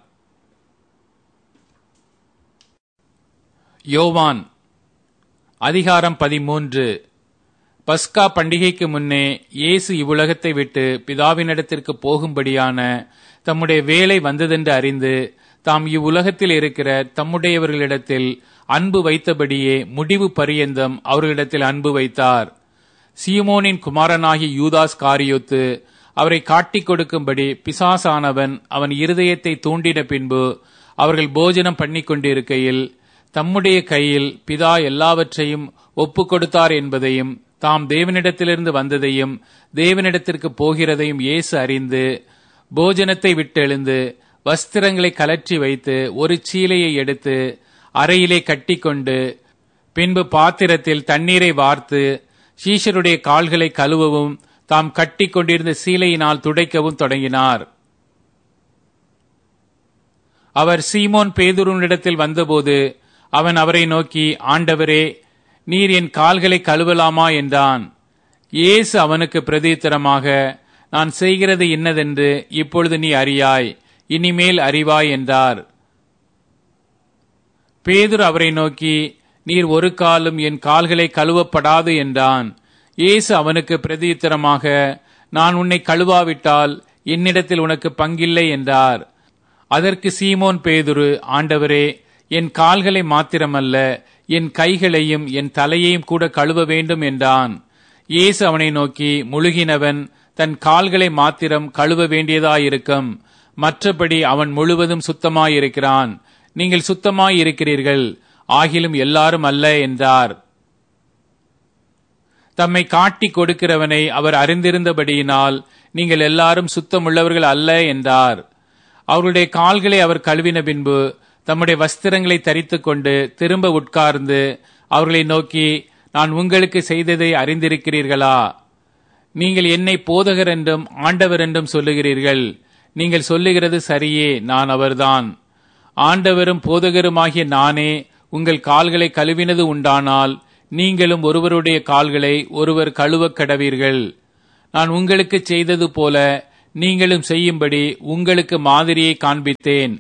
யோவான் அதிகாரம் பதிமூன்று பஸ்கா பண்டிகைக்கு முன்னே இயேசு இவ்வுலகத்தை விட்டு பிதாவினிடத்திற்கு போகும்படியான தம்முடைய வேலை வந்ததென்று அறிந்து தாம் இவ்வுலகத்தில் இருக்கிற தம்முடையவர்களிடத்தில் அன்பு வைத்தபடியே முடிவு பரியந்தம் அவர்களிடத்தில் அன்பு வைத்தார் சீமோனின் குமாரனாகி யூதாஸ் காரியோத்து அவரை காட்டிக் கொடுக்கும்படி பிசாசானவன் அவன் இருதயத்தை தூண்டின பின்பு அவர்கள் போஜனம் பண்ணி கொண்டிருக்கையில் தம்முடைய கையில் பிதா எல்லாவற்றையும் ஒப்பு கொடுத்தார் என்பதையும் தாம் தேவனிடத்திலிருந்து வந்ததையும் தேவனிடத்திற்கு போகிறதையும் இயேசு அறிந்து போஜனத்தை விட்டெழுந்து வஸ்திரங்களை கலற்றி வைத்து ஒரு சீலையை எடுத்து அறையிலே கட்டிக்கொண்டு பின்பு பாத்திரத்தில் தண்ணீரை வார்த்து சீஷருடைய கால்களை கழுவவும் தாம் கட்டி கொண்டிருந்த சீலையினால் துடைக்கவும் தொடங்கினார் அவர் சீமோன் பேதுருனிடத்தில் வந்தபோது அவன் அவரை நோக்கி ஆண்டவரே நீர் என் கால்களை கழுவலாமா என்றான் இயேசு அவனுக்கு பிரதித்திரமாக நான் செய்கிறது இன்னதென்று இப்பொழுது நீ அறியாய் இனிமேல் அறிவாய் என்றார் பேதுரு அவரை நோக்கி நீர் ஒரு காலும் என் கால்களை கழுவப்படாது என்றான் இயேசு அவனுக்கு பிரதியுத்தரமாக நான் உன்னை கழுவாவிட்டால் என்னிடத்தில் உனக்கு பங்கில்லை என்றார் அதற்கு சீமோன் பேதுரு ஆண்டவரே என் கால்களை மாத்திரமல்ல என் கைகளையும் என் தலையையும் கூட கழுவ வேண்டும் என்றான் இயேசு அவனை நோக்கி முழுகினவன் தன் கால்களை மாத்திரம் கழுவ வேண்டியதாயிருக்கும் மற்றபடி அவன் முழுவதும் சுத்தமாயிருக்கிறான் நீங்கள் சுத்தமாயிருக்கிறீர்கள் ஆகிலும் எல்லாரும் அல்ல என்றார் தம்மை காட்டிக் கொடுக்கிறவனை அவர் அறிந்திருந்தபடியினால் நீங்கள் எல்லாரும் சுத்தமுள்ளவர்கள் அல்ல என்றார் அவருடைய கால்களை அவர் கழுவின பின்பு தம்முடைய வஸ்திரங்களை தரித்துக் கொண்டு திரும்ப உட்கார்ந்து அவர்களை நோக்கி நான் உங்களுக்கு செய்ததை அறிந்திருக்கிறீர்களா நீங்கள் என்னை போதகர் என்றும் ஆண்டவர் என்றும் சொல்லுகிறீர்கள் நீங்கள் சொல்லுகிறது சரியே நான் அவர்தான் ஆண்டவரும் போதகருமாகிய நானே உங்கள் கால்களை கழுவினது உண்டானால் நீங்களும் ஒருவருடைய கால்களை ஒருவர் கழுவக் கடவீர்கள் நான் உங்களுக்கு செய்தது போல நீங்களும் செய்யும்படி உங்களுக்கு மாதிரியை காண்பித்தேன்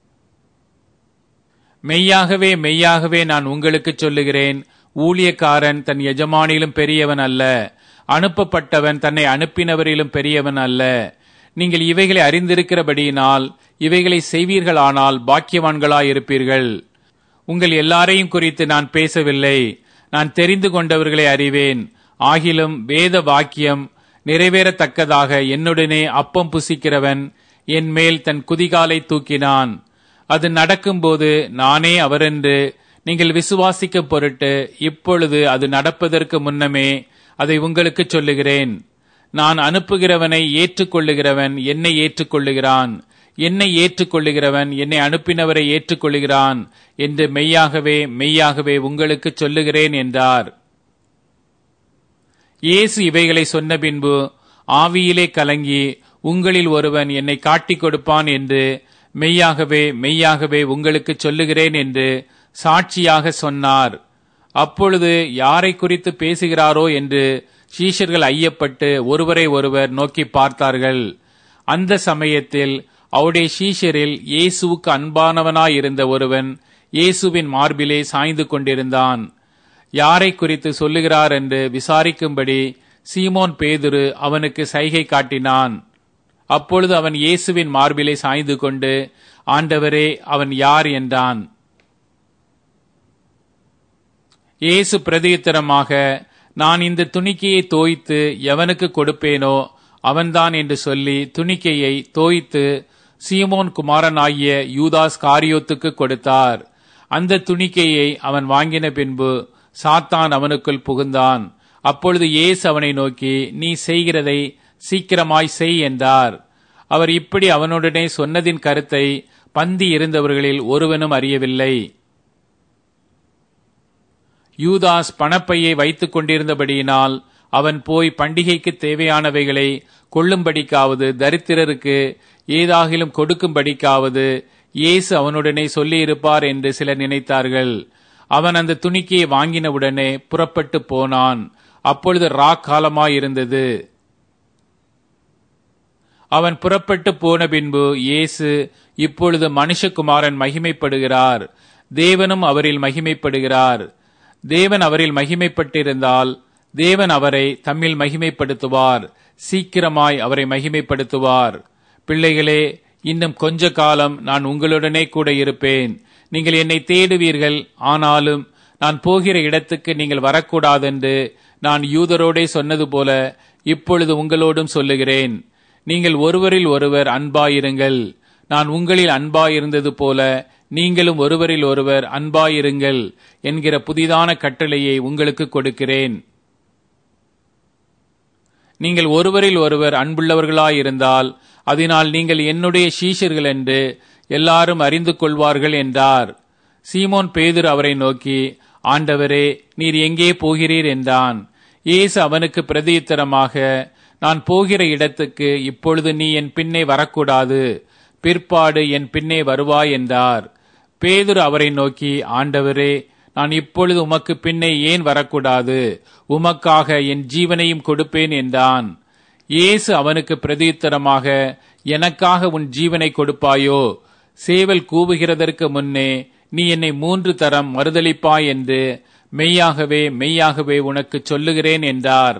மெய்யாகவே மெய்யாகவே நான் உங்களுக்கு சொல்லுகிறேன் ஊழியக்காரன் தன் எஜமானிலும் பெரியவன் அல்ல அனுப்பப்பட்டவன் தன்னை அனுப்பினவரிலும் பெரியவன் அல்ல நீங்கள் இவைகளை அறிந்திருக்கிறபடியினால் இவைகளை செய்வீர்களானால் பாக்கியவான்களாயிருப்பீர்கள் உங்கள் எல்லாரையும் குறித்து நான் பேசவில்லை நான் தெரிந்து கொண்டவர்களை அறிவேன் ஆகிலும் வேத வாக்கியம் நிறைவேறத்தக்கதாக என்னுடனே அப்பம் புசிக்கிறவன் என் மேல் தன் குதிகாலை தூக்கினான் அது நடக்கும்போது நானே அவரென்று நீங்கள் விசுவாசிக்க பொருட்டு இப்பொழுது அது நடப்பதற்கு முன்னமே அதை உங்களுக்கு சொல்லுகிறேன் நான் அனுப்புகிறவனை ஏற்றுக்கொள்ளுகிறவன் என்னை ஏற்றுக்கொள்ளுகிறான் என்னை ஏற்றுக்கொள்ளுகிறவன் என்னை அனுப்பினவரை ஏற்றுக்கொள்ளுகிறான் என்று மெய்யாகவே மெய்யாகவே உங்களுக்கு சொல்லுகிறேன் என்றார் இயேசு இவைகளை சொன்ன பின்பு ஆவியிலே கலங்கி உங்களில் ஒருவன் என்னை காட்டிக் கொடுப்பான் என்று மெய்யாகவே மெய்யாகவே உங்களுக்கு சொல்லுகிறேன் என்று சாட்சியாக சொன்னார் அப்பொழுது யாரை குறித்து பேசுகிறாரோ என்று சீஷர்கள் ஐயப்பட்டு ஒருவரை ஒருவர் நோக்கி பார்த்தார்கள் அந்த சமயத்தில் அவருடைய சீஷரில் இயேசுவுக்கு அன்பானவனாயிருந்த ஒருவன் இயேசுவின் மார்பிலே சாய்ந்து கொண்டிருந்தான் யாரை குறித்து சொல்லுகிறார் என்று விசாரிக்கும்படி சீமோன் பேதுரு அவனுக்கு சைகை காட்டினான் அப்பொழுது அவன் இயேசுவின் மார்பிலே சாய்ந்து கொண்டு ஆண்டவரே அவன் யார் என்றான் இயேசு பிரதியுத்தரமாக நான் இந்த துணிக்கையை தோய்த்து எவனுக்கு கொடுப்பேனோ அவன்தான் என்று சொல்லி துணிக்கையை தோய்த்து சீமோன் குமாரனாகிய யூதாஸ் காரியோத்துக்கு கொடுத்தார் அந்த துணிக்கையை அவன் வாங்கின பின்பு சாத்தான் அவனுக்குள் புகுந்தான் அப்பொழுது இயேசு அவனை நோக்கி நீ செய்கிறதை சீக்கிரமாய் செய் என்றார் அவர் இப்படி அவனுடனே சொன்னதின் கருத்தை பந்தி இருந்தவர்களில் ஒருவனும் அறியவில்லை யூதாஸ் பணப்பையை வைத்துக் கொண்டிருந்தபடியினால் அவன் போய் பண்டிகைக்கு தேவையானவைகளை கொள்ளும்படிக்காவது தரித்திரருக்கு ஏதாகிலும் கொடுக்கும்படிக்காவது இயேசு அவனுடனே சொல்லியிருப்பார் என்று சிலர் நினைத்தார்கள் அவன் அந்த துணிக்கையை வாங்கினவுடனே புறப்பட்டு போனான் அப்பொழுது ரா காலமாயிருந்தது அவன் புறப்பட்டு போன பின்பு இயேசு இப்பொழுது மனுஷகுமாரன் மகிமைப்படுகிறார் தேவனும் அவரில் மகிமைப்படுகிறார் தேவன் அவரில் மகிமைப்பட்டிருந்தால் தேவன் அவரை தம்மில் மகிமைப்படுத்துவார் சீக்கிரமாய் அவரை மகிமைப்படுத்துவார் பிள்ளைகளே இன்னும் கொஞ்ச காலம் நான் உங்களுடனே கூட இருப்பேன் நீங்கள் என்னை தேடுவீர்கள் ஆனாலும் நான் போகிற இடத்துக்கு நீங்கள் வரக்கூடாதென்று நான் யூதரோடே சொன்னது போல இப்பொழுது உங்களோடும் சொல்லுகிறேன் நீங்கள் ஒருவரில் ஒருவர் அன்பாயிருங்கள் நான் உங்களில் அன்பாயிருந்தது போல நீங்களும் ஒருவரில் ஒருவர் அன்பாயிருங்கள் என்கிற புதிதான கட்டளையை உங்களுக்கு கொடுக்கிறேன் நீங்கள் ஒருவரில் ஒருவர் அன்புள்ளவர்களாயிருந்தால் அதனால் நீங்கள் என்னுடைய சீஷர்கள் என்று எல்லாரும் அறிந்து கொள்வார்கள் என்றார் சீமோன் பேதுரு அவரை நோக்கி ஆண்டவரே நீர் எங்கே போகிறீர் என்றான் இயேசு அவனுக்கு பிரதியுத்தரமாக நான் போகிற இடத்துக்கு இப்பொழுது நீ என் பின்னே வரக்கூடாது பிற்பாடு என் பின்னே வருவாய் என்றார் பேதுரு அவரை நோக்கி ஆண்டவரே நான் இப்பொழுது உமக்கு பின்னே ஏன் வரக்கூடாது உமக்காக என் ஜீவனையும் கொடுப்பேன் என்றான் இயேசு அவனுக்கு பிரதியுத்தரமாக எனக்காக உன் ஜீவனை கொடுப்பாயோ சேவல் கூவுகிறதற்கு முன்னே நீ என்னை மூன்று தரம் மறுதளிப்பாய் என்று மெய்யாகவே மெய்யாகவே உனக்கு சொல்லுகிறேன் என்றார்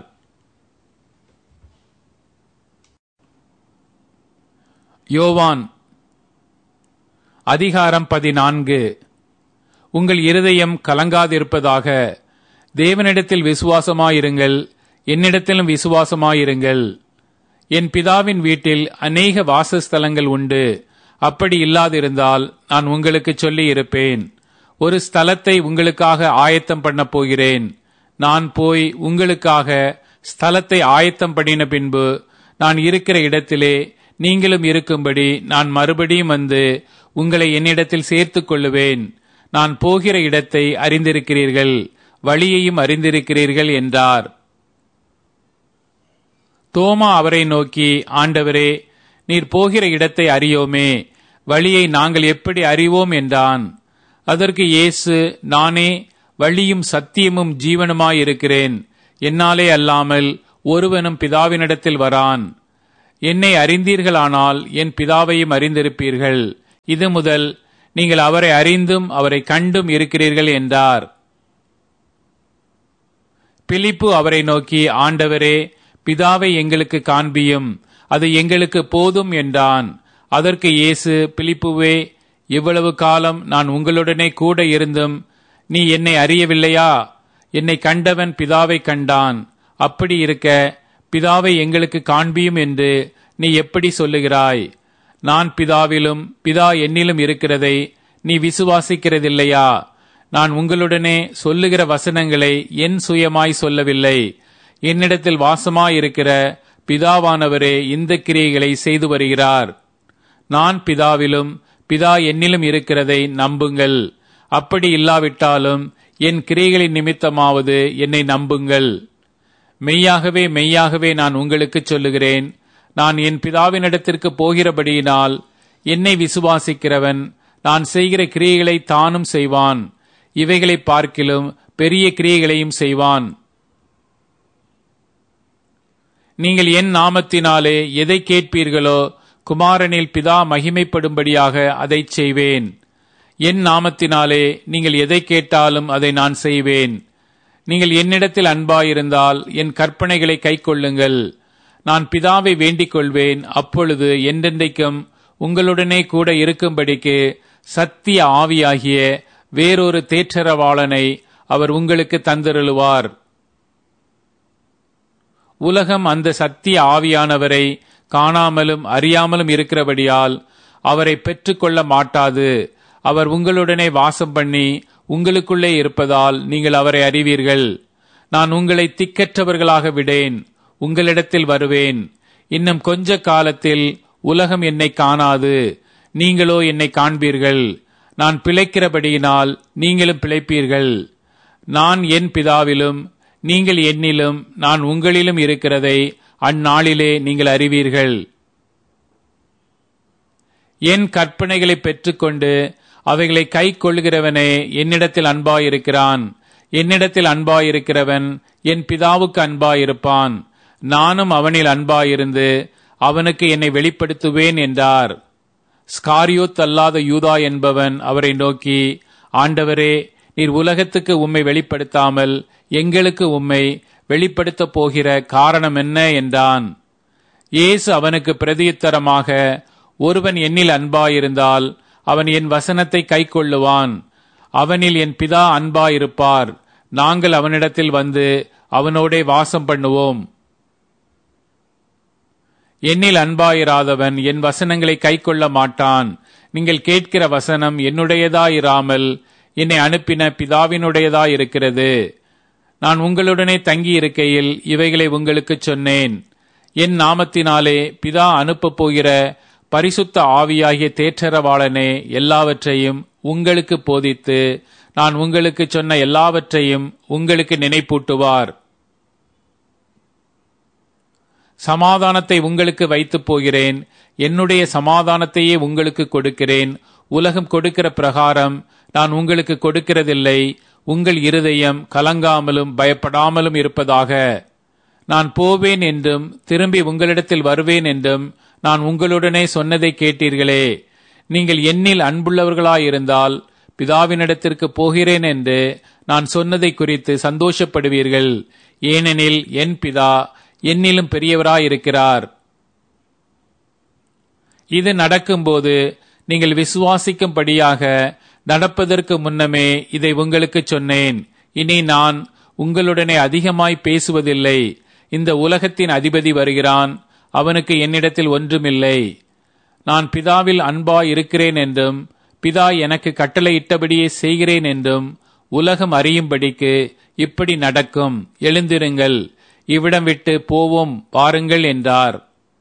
யோவான் அதிகாரம் பதினான்கு உங்கள் இருதயம் கலங்காதிருப்பதாக தேவனிடத்தில் விசுவாசமாயிருங்கள் என்னிடத்திலும் விசுவாசமாயிருங்கள் என் பிதாவின் வீட்டில் அநேக வாசஸ்தலங்கள் உண்டு அப்படி இல்லாதிருந்தால் நான் உங்களுக்கு சொல்லி இருப்பேன் ஒரு ஸ்தலத்தை உங்களுக்காக ஆயத்தம் பண்ண போகிறேன் நான் போய் உங்களுக்காக ஸ்தலத்தை ஆயத்தம் பண்ணின பின்பு நான் இருக்கிற இடத்திலே நீங்களும் இருக்கும்படி நான் மறுபடியும் வந்து உங்களை என்னிடத்தில் சேர்த்துக் கொள்ளுவேன் நான் போகிற இடத்தை அறிந்திருக்கிறீர்கள் வழியையும் அறிந்திருக்கிறீர்கள் என்றார் தோமா அவரை நோக்கி ஆண்டவரே நீர் போகிற இடத்தை அறியோமே வழியை நாங்கள் எப்படி அறிவோம் என்றான் அதற்கு இயேசு நானே வழியும் சத்தியமும் ஜீவனுமாயிருக்கிறேன் என்னாலே அல்லாமல் ஒருவனும் பிதாவினிடத்தில் வரான் என்னை அறிந்தீர்களானால் என் பிதாவையும் அறிந்திருப்பீர்கள் இது முதல் நீங்கள் அவரை அறிந்தும் அவரை கண்டும் இருக்கிறீர்கள் என்றார் பிலிப்பு அவரை நோக்கி ஆண்டவரே பிதாவை எங்களுக்கு காண்பியும் அது எங்களுக்கு போதும் என்றான் அதற்கு இயேசு பிலிப்புவே இவ்வளவு காலம் நான் உங்களுடனே கூட இருந்தும் நீ என்னை அறியவில்லையா என்னை கண்டவன் பிதாவை கண்டான் அப்படி இருக்க பிதாவை எங்களுக்கு காண்பியும் என்று நீ எப்படி சொல்லுகிறாய் நான் பிதாவிலும் பிதா என்னிலும் இருக்கிறதை நீ விசுவாசிக்கிறதில்லையா நான் உங்களுடனே சொல்லுகிற வசனங்களை என் சுயமாய் சொல்லவில்லை என்னிடத்தில் வாசமாயிருக்கிற பிதாவானவரே இந்த கிரியைகளை செய்து வருகிறார் நான் பிதாவிலும் பிதா என்னிலும் இருக்கிறதை நம்புங்கள் அப்படி இல்லாவிட்டாலும் என் கிரியைகளின் நிமித்தமாவது என்னை நம்புங்கள் மெய்யாகவே மெய்யாகவே நான் உங்களுக்கு சொல்லுகிறேன் நான் என் பிதாவினிடத்திற்கு போகிறபடியினால் என்னை விசுவாசிக்கிறவன் நான் செய்கிற கிரியைகளை தானும் செய்வான் இவைகளை பார்க்கிலும் பெரிய கிரியைகளையும் செய்வான் நீங்கள் என் நாமத்தினாலே எதை கேட்பீர்களோ குமாரனில் பிதா மகிமைப்படும்படியாக அதை செய்வேன் என் நாமத்தினாலே நீங்கள் எதை கேட்டாலும் அதை நான் செய்வேன் நீங்கள் என்னிடத்தில் அன்பாயிருந்தால் என் கற்பனைகளை கைக்கொள்ளுங்கள் நான் பிதாவை வேண்டிக் கொள்வேன் அப்பொழுது என்றென்றைக்கும் உங்களுடனே கூட இருக்கும்படிக்கு சத்திய ஆவியாகிய வேறொரு தேற்றரவாளனை அவர் உங்களுக்கு தந்தருளுவார் உலகம் அந்த சத்திய ஆவியானவரை காணாமலும் அறியாமலும் இருக்கிறபடியால் அவரை பெற்றுக்கொள்ள மாட்டாது அவர் உங்களுடனே வாசம் பண்ணி உங்களுக்குள்ளே இருப்பதால் நீங்கள் அவரை அறிவீர்கள் நான் உங்களை திக்கற்றவர்களாக விடேன் உங்களிடத்தில் வருவேன் இன்னும் கொஞ்ச காலத்தில் உலகம் என்னை காணாது நீங்களோ என்னை காண்பீர்கள் நான் பிழைக்கிறபடியினால் நீங்களும் பிழைப்பீர்கள் நான் என் பிதாவிலும் நீங்கள் என்னிலும் நான் உங்களிலும் இருக்கிறதை அந்நாளிலே நீங்கள் அறிவீர்கள் என் கற்பனைகளை பெற்றுக்கொண்டு அவைகளை கை கொள்கிறவனே என்னிடத்தில் அன்பாயிருக்கிறான் என்னிடத்தில் அன்பாயிருக்கிறவன் என் பிதாவுக்கு அன்பாயிருப்பான் நானும் அவனில் அன்பாயிருந்து அவனுக்கு என்னை வெளிப்படுத்துவேன் என்றார் ஸ்காரியோத் அல்லாத யூதா என்பவன் அவரை நோக்கி ஆண்டவரே நீர் உலகத்துக்கு உம்மை வெளிப்படுத்தாமல் எங்களுக்கு உம்மை வெளிப்படுத்தப் போகிற காரணம் என்ன என்றான் இயேசு அவனுக்கு பிரதியுத்தரமாக ஒருவன் என்னில் அன்பாயிருந்தால் அவன் என் வசனத்தை கைக்கொள்ளுவான் அவனில் என் பிதா அன்பாயிருப்பார் நாங்கள் அவனிடத்தில் வந்து அவனோடே வாசம் பண்ணுவோம் என்னில் அன்பாயிராதவன் என் வசனங்களை கைக்கொள்ள மாட்டான் நீங்கள் கேட்கிற வசனம் என்னுடையதாயிராமல் என்னை அனுப்பின பிதாவினுடையதாயிருக்கிறது நான் உங்களுடனே தங்கி இருக்கையில் இவைகளை உங்களுக்கு சொன்னேன் என் நாமத்தினாலே பிதா அனுப்பப் போகிற பரிசுத்த ஆவியாகிய தேற்றரவாளனே எல்லாவற்றையும் உங்களுக்கு போதித்து நான் உங்களுக்கு சொன்ன எல்லாவற்றையும் உங்களுக்கு நினைப்பூட்டுவார் சமாதானத்தை உங்களுக்கு வைத்துப் போகிறேன் என்னுடைய சமாதானத்தையே உங்களுக்கு கொடுக்கிறேன் உலகம் கொடுக்கிற பிரகாரம் நான் உங்களுக்கு கொடுக்கிறதில்லை உங்கள் இருதயம் கலங்காமலும் பயப்படாமலும் இருப்பதாக நான் போவேன் என்றும் திரும்பி உங்களிடத்தில் வருவேன் என்றும் நான் உங்களுடனே சொன்னதை கேட்டீர்களே நீங்கள் என்னில் அன்புள்ளவர்களாயிருந்தால் பிதாவினிடத்திற்கு போகிறேன் என்று நான் சொன்னதை குறித்து சந்தோஷப்படுவீர்கள் ஏனெனில் என் பிதா என்னிலும் பெரியவராயிருக்கிறார் இது நடக்கும்போது நீங்கள் விசுவாசிக்கும்படியாக நடப்பதற்கு முன்னமே இதை உங்களுக்கு சொன்னேன் இனி நான் உங்களுடனே அதிகமாய் பேசுவதில்லை இந்த உலகத்தின் அதிபதி வருகிறான் அவனுக்கு என்னிடத்தில் ஒன்றுமில்லை நான் பிதாவில் அன்பாய் இருக்கிறேன் என்றும் பிதா எனக்கு கட்டளையிட்டபடியே செய்கிறேன் என்றும் உலகம் அறியும்படிக்கு இப்படி நடக்கும் எழுந்திருங்கள் இவ்விடம் விட்டு போவோம் பாருங்கள் என்றார்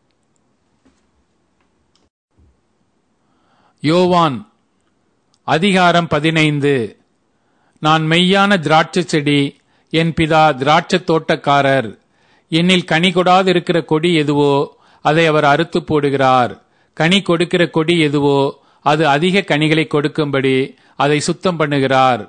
யோவான் அதிகாரம் பதினைந்து நான் மெய்யான திராட்சை செடி என் பிதா திராட்சை தோட்டக்காரர் என்னில் கனி கொடாதிருக்கிற கொடி எதுவோ அதை அவர் அறுத்து போடுகிறார் கனி கொடுக்கிற கொடி எதுவோ அது அதிக கனிகளை கொடுக்கும்படி அதை சுத்தம் பண்ணுகிறார்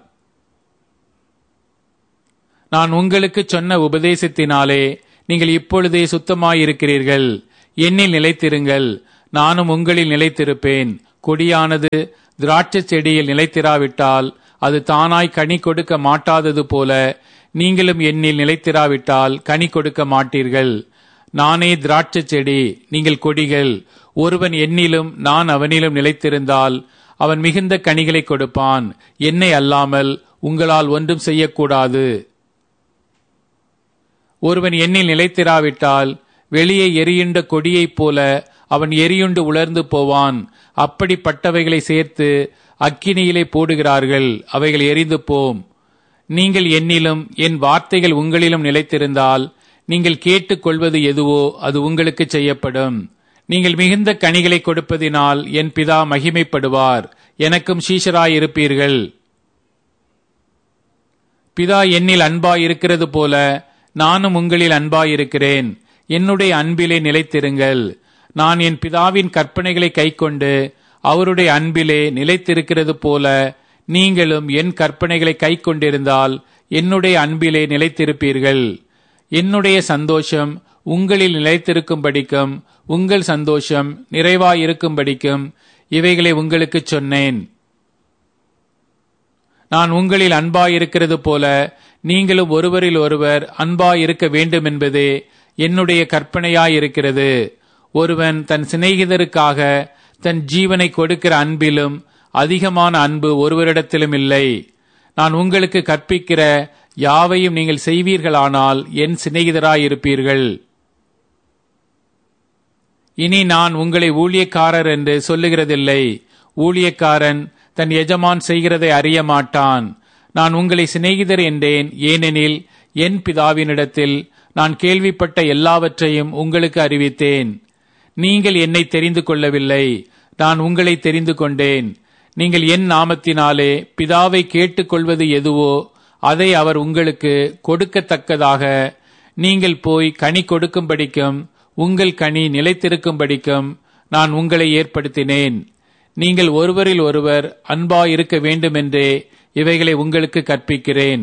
நான் உங்களுக்கு சொன்ன உபதேசத்தினாலே நீங்கள் இப்பொழுதே சுத்தமாயிருக்கிறீர்கள் என்னில் நிலைத்திருங்கள் நானும் உங்களில் நிலைத்திருப்பேன் கொடியானது திராட்சை செடியில் நிலைத்திராவிட்டால் அது தானாய் கனி கொடுக்க மாட்டாதது போல நீங்களும் என்னில் நிலைத்திராவிட்டால் கனி கொடுக்க மாட்டீர்கள் நானே திராட்சை செடி நீங்கள் கொடிகள் ஒருவன் என்னிலும் நான் அவனிலும் நிலைத்திருந்தால் அவன் மிகுந்த கனிகளை கொடுப்பான் என்னை அல்லாமல் உங்களால் ஒன்றும் செய்யக்கூடாது ஒருவன் எண்ணில் நிலைத்திராவிட்டால் வெளியே எரியுண்ட கொடியைப் போல அவன் எரியுண்டு உலர்ந்து போவான் அப்படிப்பட்டவைகளை சேர்த்து அக்கினியிலே போடுகிறார்கள் அவைகள் எரிந்து போம் நீங்கள் என்னிலும் என் வார்த்தைகள் உங்களிலும் நிலைத்திருந்தால் நீங்கள் கேட்டுக்கொள்வது எதுவோ அது உங்களுக்கு செய்யப்படும் நீங்கள் மிகுந்த கனிகளை கொடுப்பதினால் என் பிதா மகிமைப்படுவார் எனக்கும் சீஷராயிருப்பீர்கள் பிதா என்னில் அன்பாயிருக்கிறது போல நானும் உங்களில் அன்பாயிருக்கிறேன் என்னுடைய அன்பிலே நிலைத்திருங்கள் நான் என் பிதாவின் கற்பனைகளை கைக்கொண்டு அவருடைய அன்பிலே நிலைத்திருக்கிறது போல நீங்களும் என் கற்பனைகளை கைக்கொண்டிருந்தால் என்னுடைய அன்பிலே நிலைத்திருப்பீர்கள் என்னுடைய சந்தோஷம் உங்களில் நிலைத்திருக்கும்படிக்கும் உங்கள் சந்தோஷம் நிறைவாயிருக்கும்படிக்கும் இவைகளை உங்களுக்குச் சொன்னேன் நான் உங்களில் அன்பாயிருக்கிறது போல நீங்களும் ஒருவரில் ஒருவர் அன்பாயிருக்க வேண்டும் என்பதே என்னுடைய கற்பனையாயிருக்கிறது ஒருவன் தன் சிநேகிதருக்காக தன் ஜீவனை கொடுக்கிற அன்பிலும் அதிகமான அன்பு ஒருவரிடத்திலும் இல்லை நான் உங்களுக்கு கற்பிக்கிற யாவையும் நீங்கள் செய்வீர்களானால் என் சிநேகிதராயிருப்பீர்கள் இனி நான் உங்களை ஊழியக்காரர் என்று சொல்லுகிறதில்லை ஊழியக்காரன் தன் எஜமான் செய்கிறதை அறிய மாட்டான் நான் உங்களை சிநேகிதர் என்றேன் ஏனெனில் என் பிதாவினிடத்தில் நான் கேள்விப்பட்ட எல்லாவற்றையும் உங்களுக்கு அறிவித்தேன் நீங்கள் என்னை தெரிந்து கொள்ளவில்லை நான் உங்களை தெரிந்து கொண்டேன் நீங்கள் என் நாமத்தினாலே பிதாவை கேட்டுக்கொள்வது எதுவோ அதை அவர் உங்களுக்கு கொடுக்கத்தக்கதாக நீங்கள் போய் கனி கொடுக்கும்படிக்கும் உங்கள் கனி நிலைத்திருக்கும்படிக்கும் நான் உங்களை ஏற்படுத்தினேன் நீங்கள் ஒருவரில் ஒருவர் அன்பா இருக்க வேண்டுமென்றே இவைகளை உங்களுக்கு கற்பிக்கிறேன்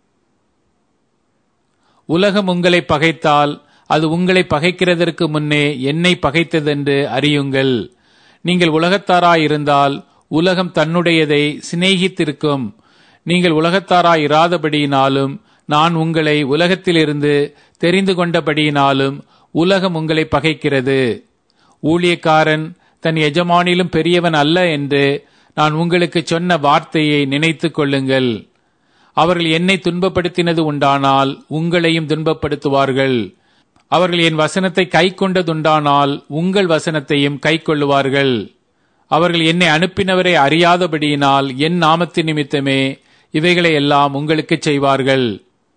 உலகம் உங்களை பகைத்தால் அது உங்களை பகைக்கிறதற்கு முன்னே என்னை பகைத்ததென்று அறியுங்கள் நீங்கள் உலகத்தாராயிருந்தால் உலகம் தன்னுடையதை சிநேகித்திருக்கும் நீங்கள் உலகத்தாராயிராதபடியினாலும் நான் உங்களை உலகத்திலிருந்து தெரிந்து கொண்டபடியினாலும் உலகம் உங்களை பகைக்கிறது ஊழியக்காரன் தன் எஜமானிலும் பெரியவன் அல்ல என்று நான் உங்களுக்கு சொன்ன வார்த்தையை நினைத்துக் கொள்ளுங்கள் அவர்கள் என்னை துன்பப்படுத்தினது உண்டானால் உங்களையும் துன்பப்படுத்துவார்கள் அவர்கள் என் வசனத்தை கை கொண்டதுண்டானால் உங்கள் வசனத்தையும் கை கொள்ளுவார்கள் அவர்கள் என்னை அனுப்பினவரை அறியாதபடியினால் என் நாமத்தின் நிமித்தமே இவைகளை எல்லாம் உங்களுக்கு செய்வார்கள்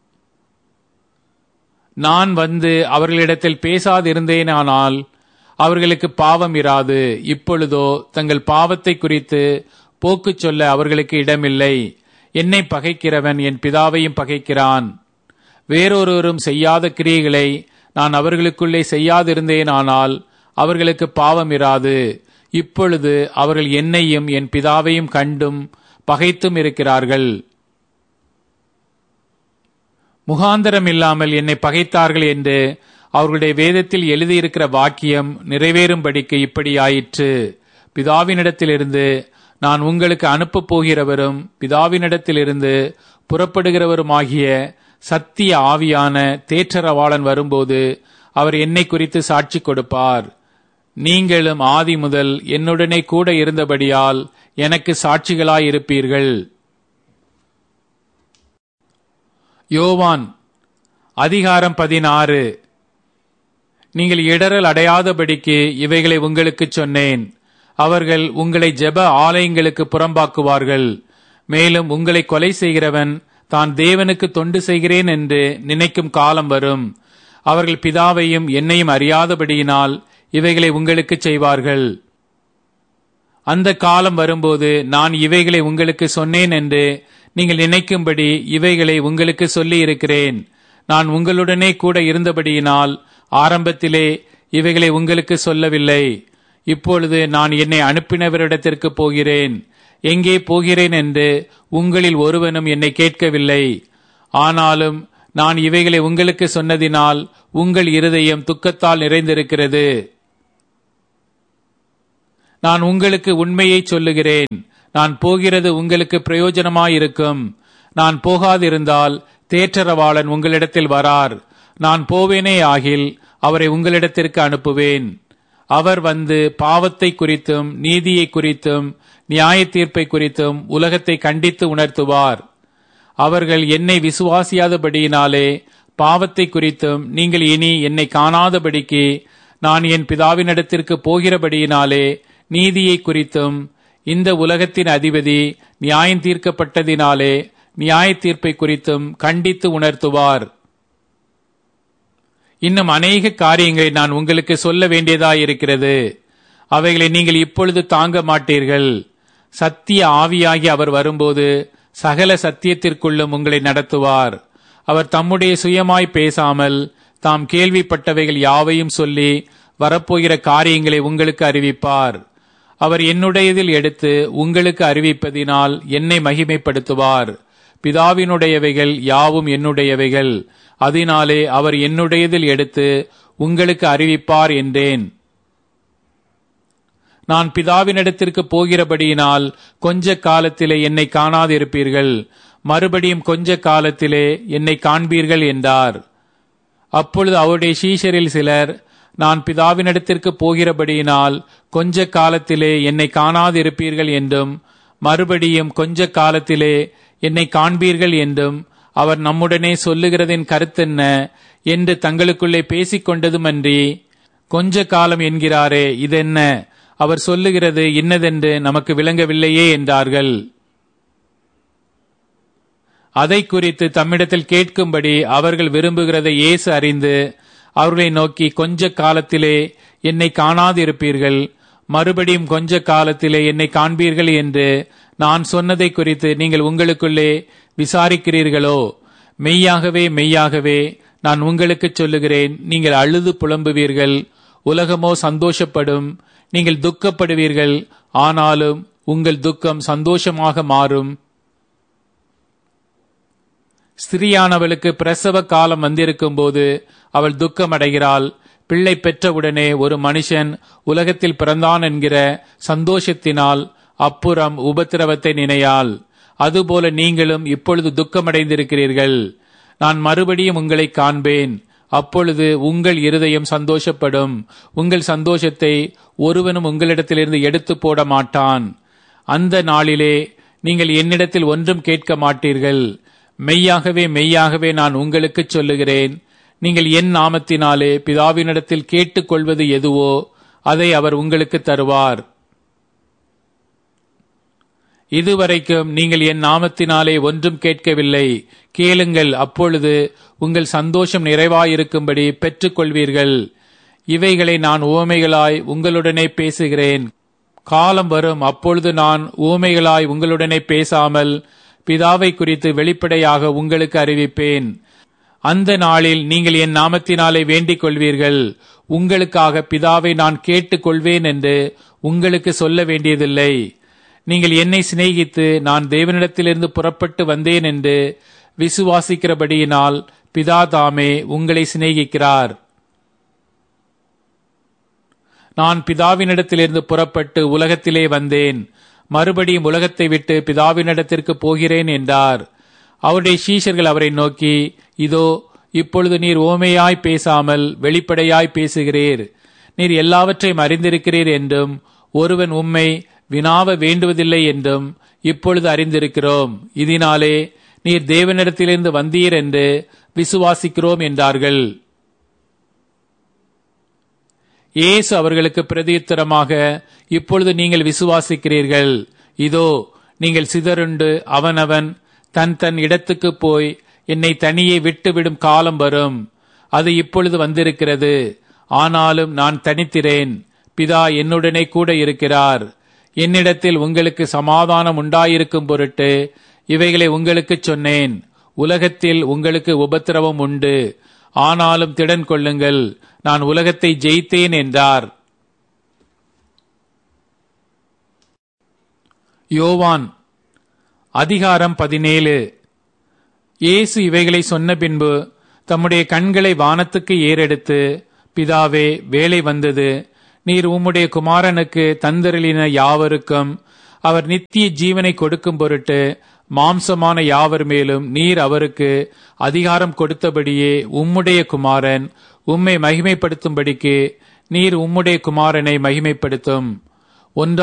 நான் வந்து அவர்களிடத்தில் பேசாதிருந்தேனானால் அவர்களுக்கு பாவம் இராது இப்பொழுதோ தங்கள் பாவத்தை குறித்து போக்கு சொல்ல அவர்களுக்கு இடமில்லை என்னை பகைக்கிறவன் என் பிதாவையும் பகைக்கிறான் வேறொருவரும் செய்யாத கிரியைகளை நான் அவர்களுக்குள்ளே செய்யாதிருந்தேனானால் அவர்களுக்கு பாவம் இராது இப்பொழுது அவர்கள் என்னையும் என் பிதாவையும் கண்டும் பகைத்தும் இருக்கிறார்கள் முகாந்தரம் இல்லாமல் என்னை பகைத்தார்கள் என்று அவர்களுடைய வேதத்தில் எழுதியிருக்கிற வாக்கியம் நிறைவேறும்படிக்கு இப்படி ஆயிற்று பிதாவினிடத்திலிருந்து நான் உங்களுக்கு அனுப்பப் போகிறவரும் பிதாவினிடத்திலிருந்து புறப்படுகிறவருமாகிய சத்திய ஆவியான தேற்றரவாளன் வரும்போது அவர் என்னை குறித்து சாட்சி கொடுப்பார் நீங்களும் ஆதி முதல் என்னுடனே கூட இருந்தபடியால் எனக்கு சாட்சிகளாயிருப்பீர்கள் யோவான் அதிகாரம் பதினாறு நீங்கள் இடரல் அடையாதபடிக்கு இவைகளை உங்களுக்கு சொன்னேன் அவர்கள் உங்களை ஜெப ஆலயங்களுக்கு புறம்பாக்குவார்கள் மேலும் உங்களை கொலை செய்கிறவன் தான் தேவனுக்கு தொண்டு செய்கிறேன் என்று நினைக்கும் காலம் வரும் அவர்கள் பிதாவையும் என்னையும் அறியாதபடியினால் இவைகளை உங்களுக்கு செய்வார்கள் அந்த காலம் வரும்போது நான் இவைகளை உங்களுக்கு சொன்னேன் என்று நீங்கள் நினைக்கும்படி இவைகளை உங்களுக்கு சொல்லி இருக்கிறேன் நான் உங்களுடனே கூட இருந்தபடியினால் ஆரம்பத்திலே இவைகளை உங்களுக்கு சொல்லவில்லை இப்பொழுது நான் என்னை அனுப்பினவரிடத்திற்கு போகிறேன் எங்கே போகிறேன் என்று உங்களில் ஒருவனும் என்னை கேட்கவில்லை ஆனாலும் நான் இவைகளை உங்களுக்கு சொன்னதினால் உங்கள் இருதயம் துக்கத்தால் நிறைந்திருக்கிறது நான் உங்களுக்கு உண்மையை சொல்லுகிறேன் நான் போகிறது உங்களுக்கு பிரயோஜனமாயிருக்கும் நான் போகாதிருந்தால் தேற்றரவாளன் உங்களிடத்தில் வரார் நான் போவேனே ஆகில் அவரை உங்களிடத்திற்கு அனுப்புவேன் அவர் வந்து பாவத்தை குறித்தும் நீதியை குறித்தும் நியாய தீர்ப்பை குறித்தும் உலகத்தை கண்டித்து உணர்த்துவார் அவர்கள் என்னை விசுவாசியாதபடியினாலே பாவத்தை குறித்தும் நீங்கள் இனி என்னை காணாதபடிக்கு நான் என் பிதாவினிடத்திற்கு போகிறபடியினாலே நீதியை குறித்தும் இந்த உலகத்தின் அதிபதி நியாயம் தீர்க்கப்பட்டதினாலே நியாய தீர்ப்பை குறித்தும் கண்டித்து உணர்த்துவார் இன்னும் அநேக காரியங்களை நான் உங்களுக்கு சொல்ல வேண்டியதாயிருக்கிறது அவைகளை நீங்கள் இப்பொழுது தாங்க மாட்டீர்கள் சத்திய ஆவியாகி அவர் வரும்போது சகல சத்தியத்திற்குள்ளும் உங்களை நடத்துவார் அவர் தம்முடைய சுயமாய் பேசாமல் தாம் கேள்விப்பட்டவைகள் யாவையும் சொல்லி வரப்போகிற காரியங்களை உங்களுக்கு அறிவிப்பார் அவர் என்னுடையதில் எடுத்து உங்களுக்கு அறிவிப்பதினால் என்னை மகிமைப்படுத்துவார் பிதாவினுடையவைகள் யாவும் என்னுடையவைகள் அதனாலே அவர் என்னுடையதில் எடுத்து உங்களுக்கு அறிவிப்பார் என்றேன் நான் பிதாவினிடத்திற்கு போகிறபடியினால் கொஞ்ச காலத்திலே என்னை காணாதிருப்பீர்கள் மறுபடியும் கொஞ்ச காலத்திலே என்னை காண்பீர்கள் என்றார் அப்பொழுது அவருடைய சீஷரில் சிலர் நான் பிதாவினிடத்திற்கு போகிறபடியினால் கொஞ்ச காலத்திலே என்னை காணாதிருப்பீர்கள் என்றும் மறுபடியும் கொஞ்ச காலத்திலே என்னை காண்பீர்கள் என்றும் அவர் நம்முடனே சொல்லுகிறதின் கருத்தென்ன என்று தங்களுக்குள்ளே பேசிக் கொண்டதுமன்றி கொஞ்ச காலம் என்கிறாரே இதென்ன அவர் சொல்லுகிறது இன்னதென்று நமக்கு விளங்கவில்லையே என்றார்கள் அதை குறித்து தம்மிடத்தில் கேட்கும்படி அவர்கள் விரும்புகிறதை இயேசு அறிந்து அவர்களை நோக்கி கொஞ்ச காலத்திலே என்னை காணாதிருப்பீர்கள் மறுபடியும் கொஞ்ச காலத்திலே என்னை காண்பீர்கள் என்று நான் சொன்னதை குறித்து நீங்கள் உங்களுக்குள்ளே விசாரிக்கிறீர்களோ மெய்யாகவே மெய்யாகவே நான் உங்களுக்கு சொல்லுகிறேன் நீங்கள் அழுது புலம்புவீர்கள் உலகமோ சந்தோஷப்படும் நீங்கள் துக்கப்படுவீர்கள் ஆனாலும் உங்கள் துக்கம் சந்தோஷமாக மாறும் ஸ்திரியானவளுக்கு பிரசவ காலம் வந்திருக்கும் போது அவள் துக்கமடைகிறாள் பிள்ளை பெற்றவுடனே ஒரு மனுஷன் உலகத்தில் பிறந்தான் என்கிற சந்தோஷத்தினால் அப்புறம் உபத்திரவத்தை நினையாள் அதுபோல நீங்களும் இப்பொழுது துக்கமடைந்திருக்கிறீர்கள் நான் மறுபடியும் உங்களை காண்பேன் அப்பொழுது உங்கள் இருதயம் சந்தோஷப்படும் உங்கள் சந்தோஷத்தை ஒருவனும் உங்களிடத்திலிருந்து எடுத்து போட மாட்டான் அந்த நாளிலே நீங்கள் என்னிடத்தில் ஒன்றும் கேட்க மாட்டீர்கள் மெய்யாகவே மெய்யாகவே நான் உங்களுக்கு சொல்லுகிறேன் நீங்கள் என் நாமத்தினாலே பிதாவினிடத்தில் கேட்டுக்கொள்வது எதுவோ அதை அவர் உங்களுக்கு தருவார் இதுவரைக்கும் நீங்கள் என் நாமத்தினாலே ஒன்றும் கேட்கவில்லை கேளுங்கள் அப்பொழுது உங்கள் சந்தோஷம் நிறைவாயிருக்கும்படி பெற்றுக்கொள்வீர்கள் இவைகளை நான் உவமைகளாய் உங்களுடனே பேசுகிறேன் காலம் வரும் அப்பொழுது நான் ஊமைகளாய் உங்களுடனே பேசாமல் பிதாவை குறித்து வெளிப்படையாக உங்களுக்கு அறிவிப்பேன் அந்த நாளில் நீங்கள் என் நாமத்தினாலே வேண்டிக் கொள்வீர்கள் உங்களுக்காக பிதாவை நான் கேட்டுக் கொள்வேன் என்று உங்களுக்கு சொல்ல வேண்டியதில்லை நீங்கள் என்னை சிநேகித்து நான் தேவனிடத்திலிருந்து புறப்பட்டு வந்தேன் என்று விசுவாசிக்கிறபடியினால் பிதா தாமே உங்களை சிநேகிக்கிறார் நான் பிதாவினிடத்திலிருந்து புறப்பட்டு உலகத்திலே வந்தேன் மறுபடியும் உலகத்தை விட்டு பிதாவினிடத்திற்கு போகிறேன் என்றார் அவருடைய சீஷர்கள் அவரை நோக்கி இதோ இப்பொழுது நீர் ஓமையாய் பேசாமல் வெளிப்படையாய் பேசுகிறீர் நீர் எல்லாவற்றையும் அறிந்திருக்கிறீர் என்றும் ஒருவன் உம்மை வினாவ வேண்டுவதில்லை என்றும் இப்பொழுது அறிந்திருக்கிறோம் இதனாலே நீர் தேவனிடத்திலிருந்து வந்தீர் என்று விசுவாசிக்கிறோம் என்றார்கள் இயேசு அவர்களுக்கு பிரதியுத்தரமாக இப்பொழுது நீங்கள் விசுவாசிக்கிறீர்கள் இதோ நீங்கள் சிதறுண்டு அவனவன் தன் தன் இடத்துக்கு போய் என்னை தனியே விட்டுவிடும் காலம் வரும் அது இப்பொழுது வந்திருக்கிறது ஆனாலும் நான் தனித்திரேன் பிதா என்னுடனே கூட இருக்கிறார் என்னிடத்தில் உங்களுக்கு சமாதானம் உண்டாயிருக்கும் பொருட்டு இவைகளை உங்களுக்கு சொன்னேன் உலகத்தில் உங்களுக்கு உபத்திரவம் உண்டு ஆனாலும் திடன் கொள்ளுங்கள் நான் உலகத்தை ஜெயித்தேன் என்றார் யோவான் அதிகாரம் பதினேழு இயேசு இவைகளை சொன்ன பின்பு தம்முடைய கண்களை வானத்துக்கு ஏறெடுத்து பிதாவே வேலை வந்தது நீர் உம்முடைய குமாரனுக்கு தந்தருளின யாவருக்கும் அவர் நித்திய ஜீவனை கொடுக்கும் பொருட்டு மாம்சமான யாவர் மேலும் நீர் அவருக்கு அதிகாரம் கொடுத்தபடியே உம்முடைய குமாரன் உம்மை மகிமைப்படுத்தும்படிக்கு நீர் உம்முடைய குமாரனை மகிமைப்படுத்தும் ஒன்றா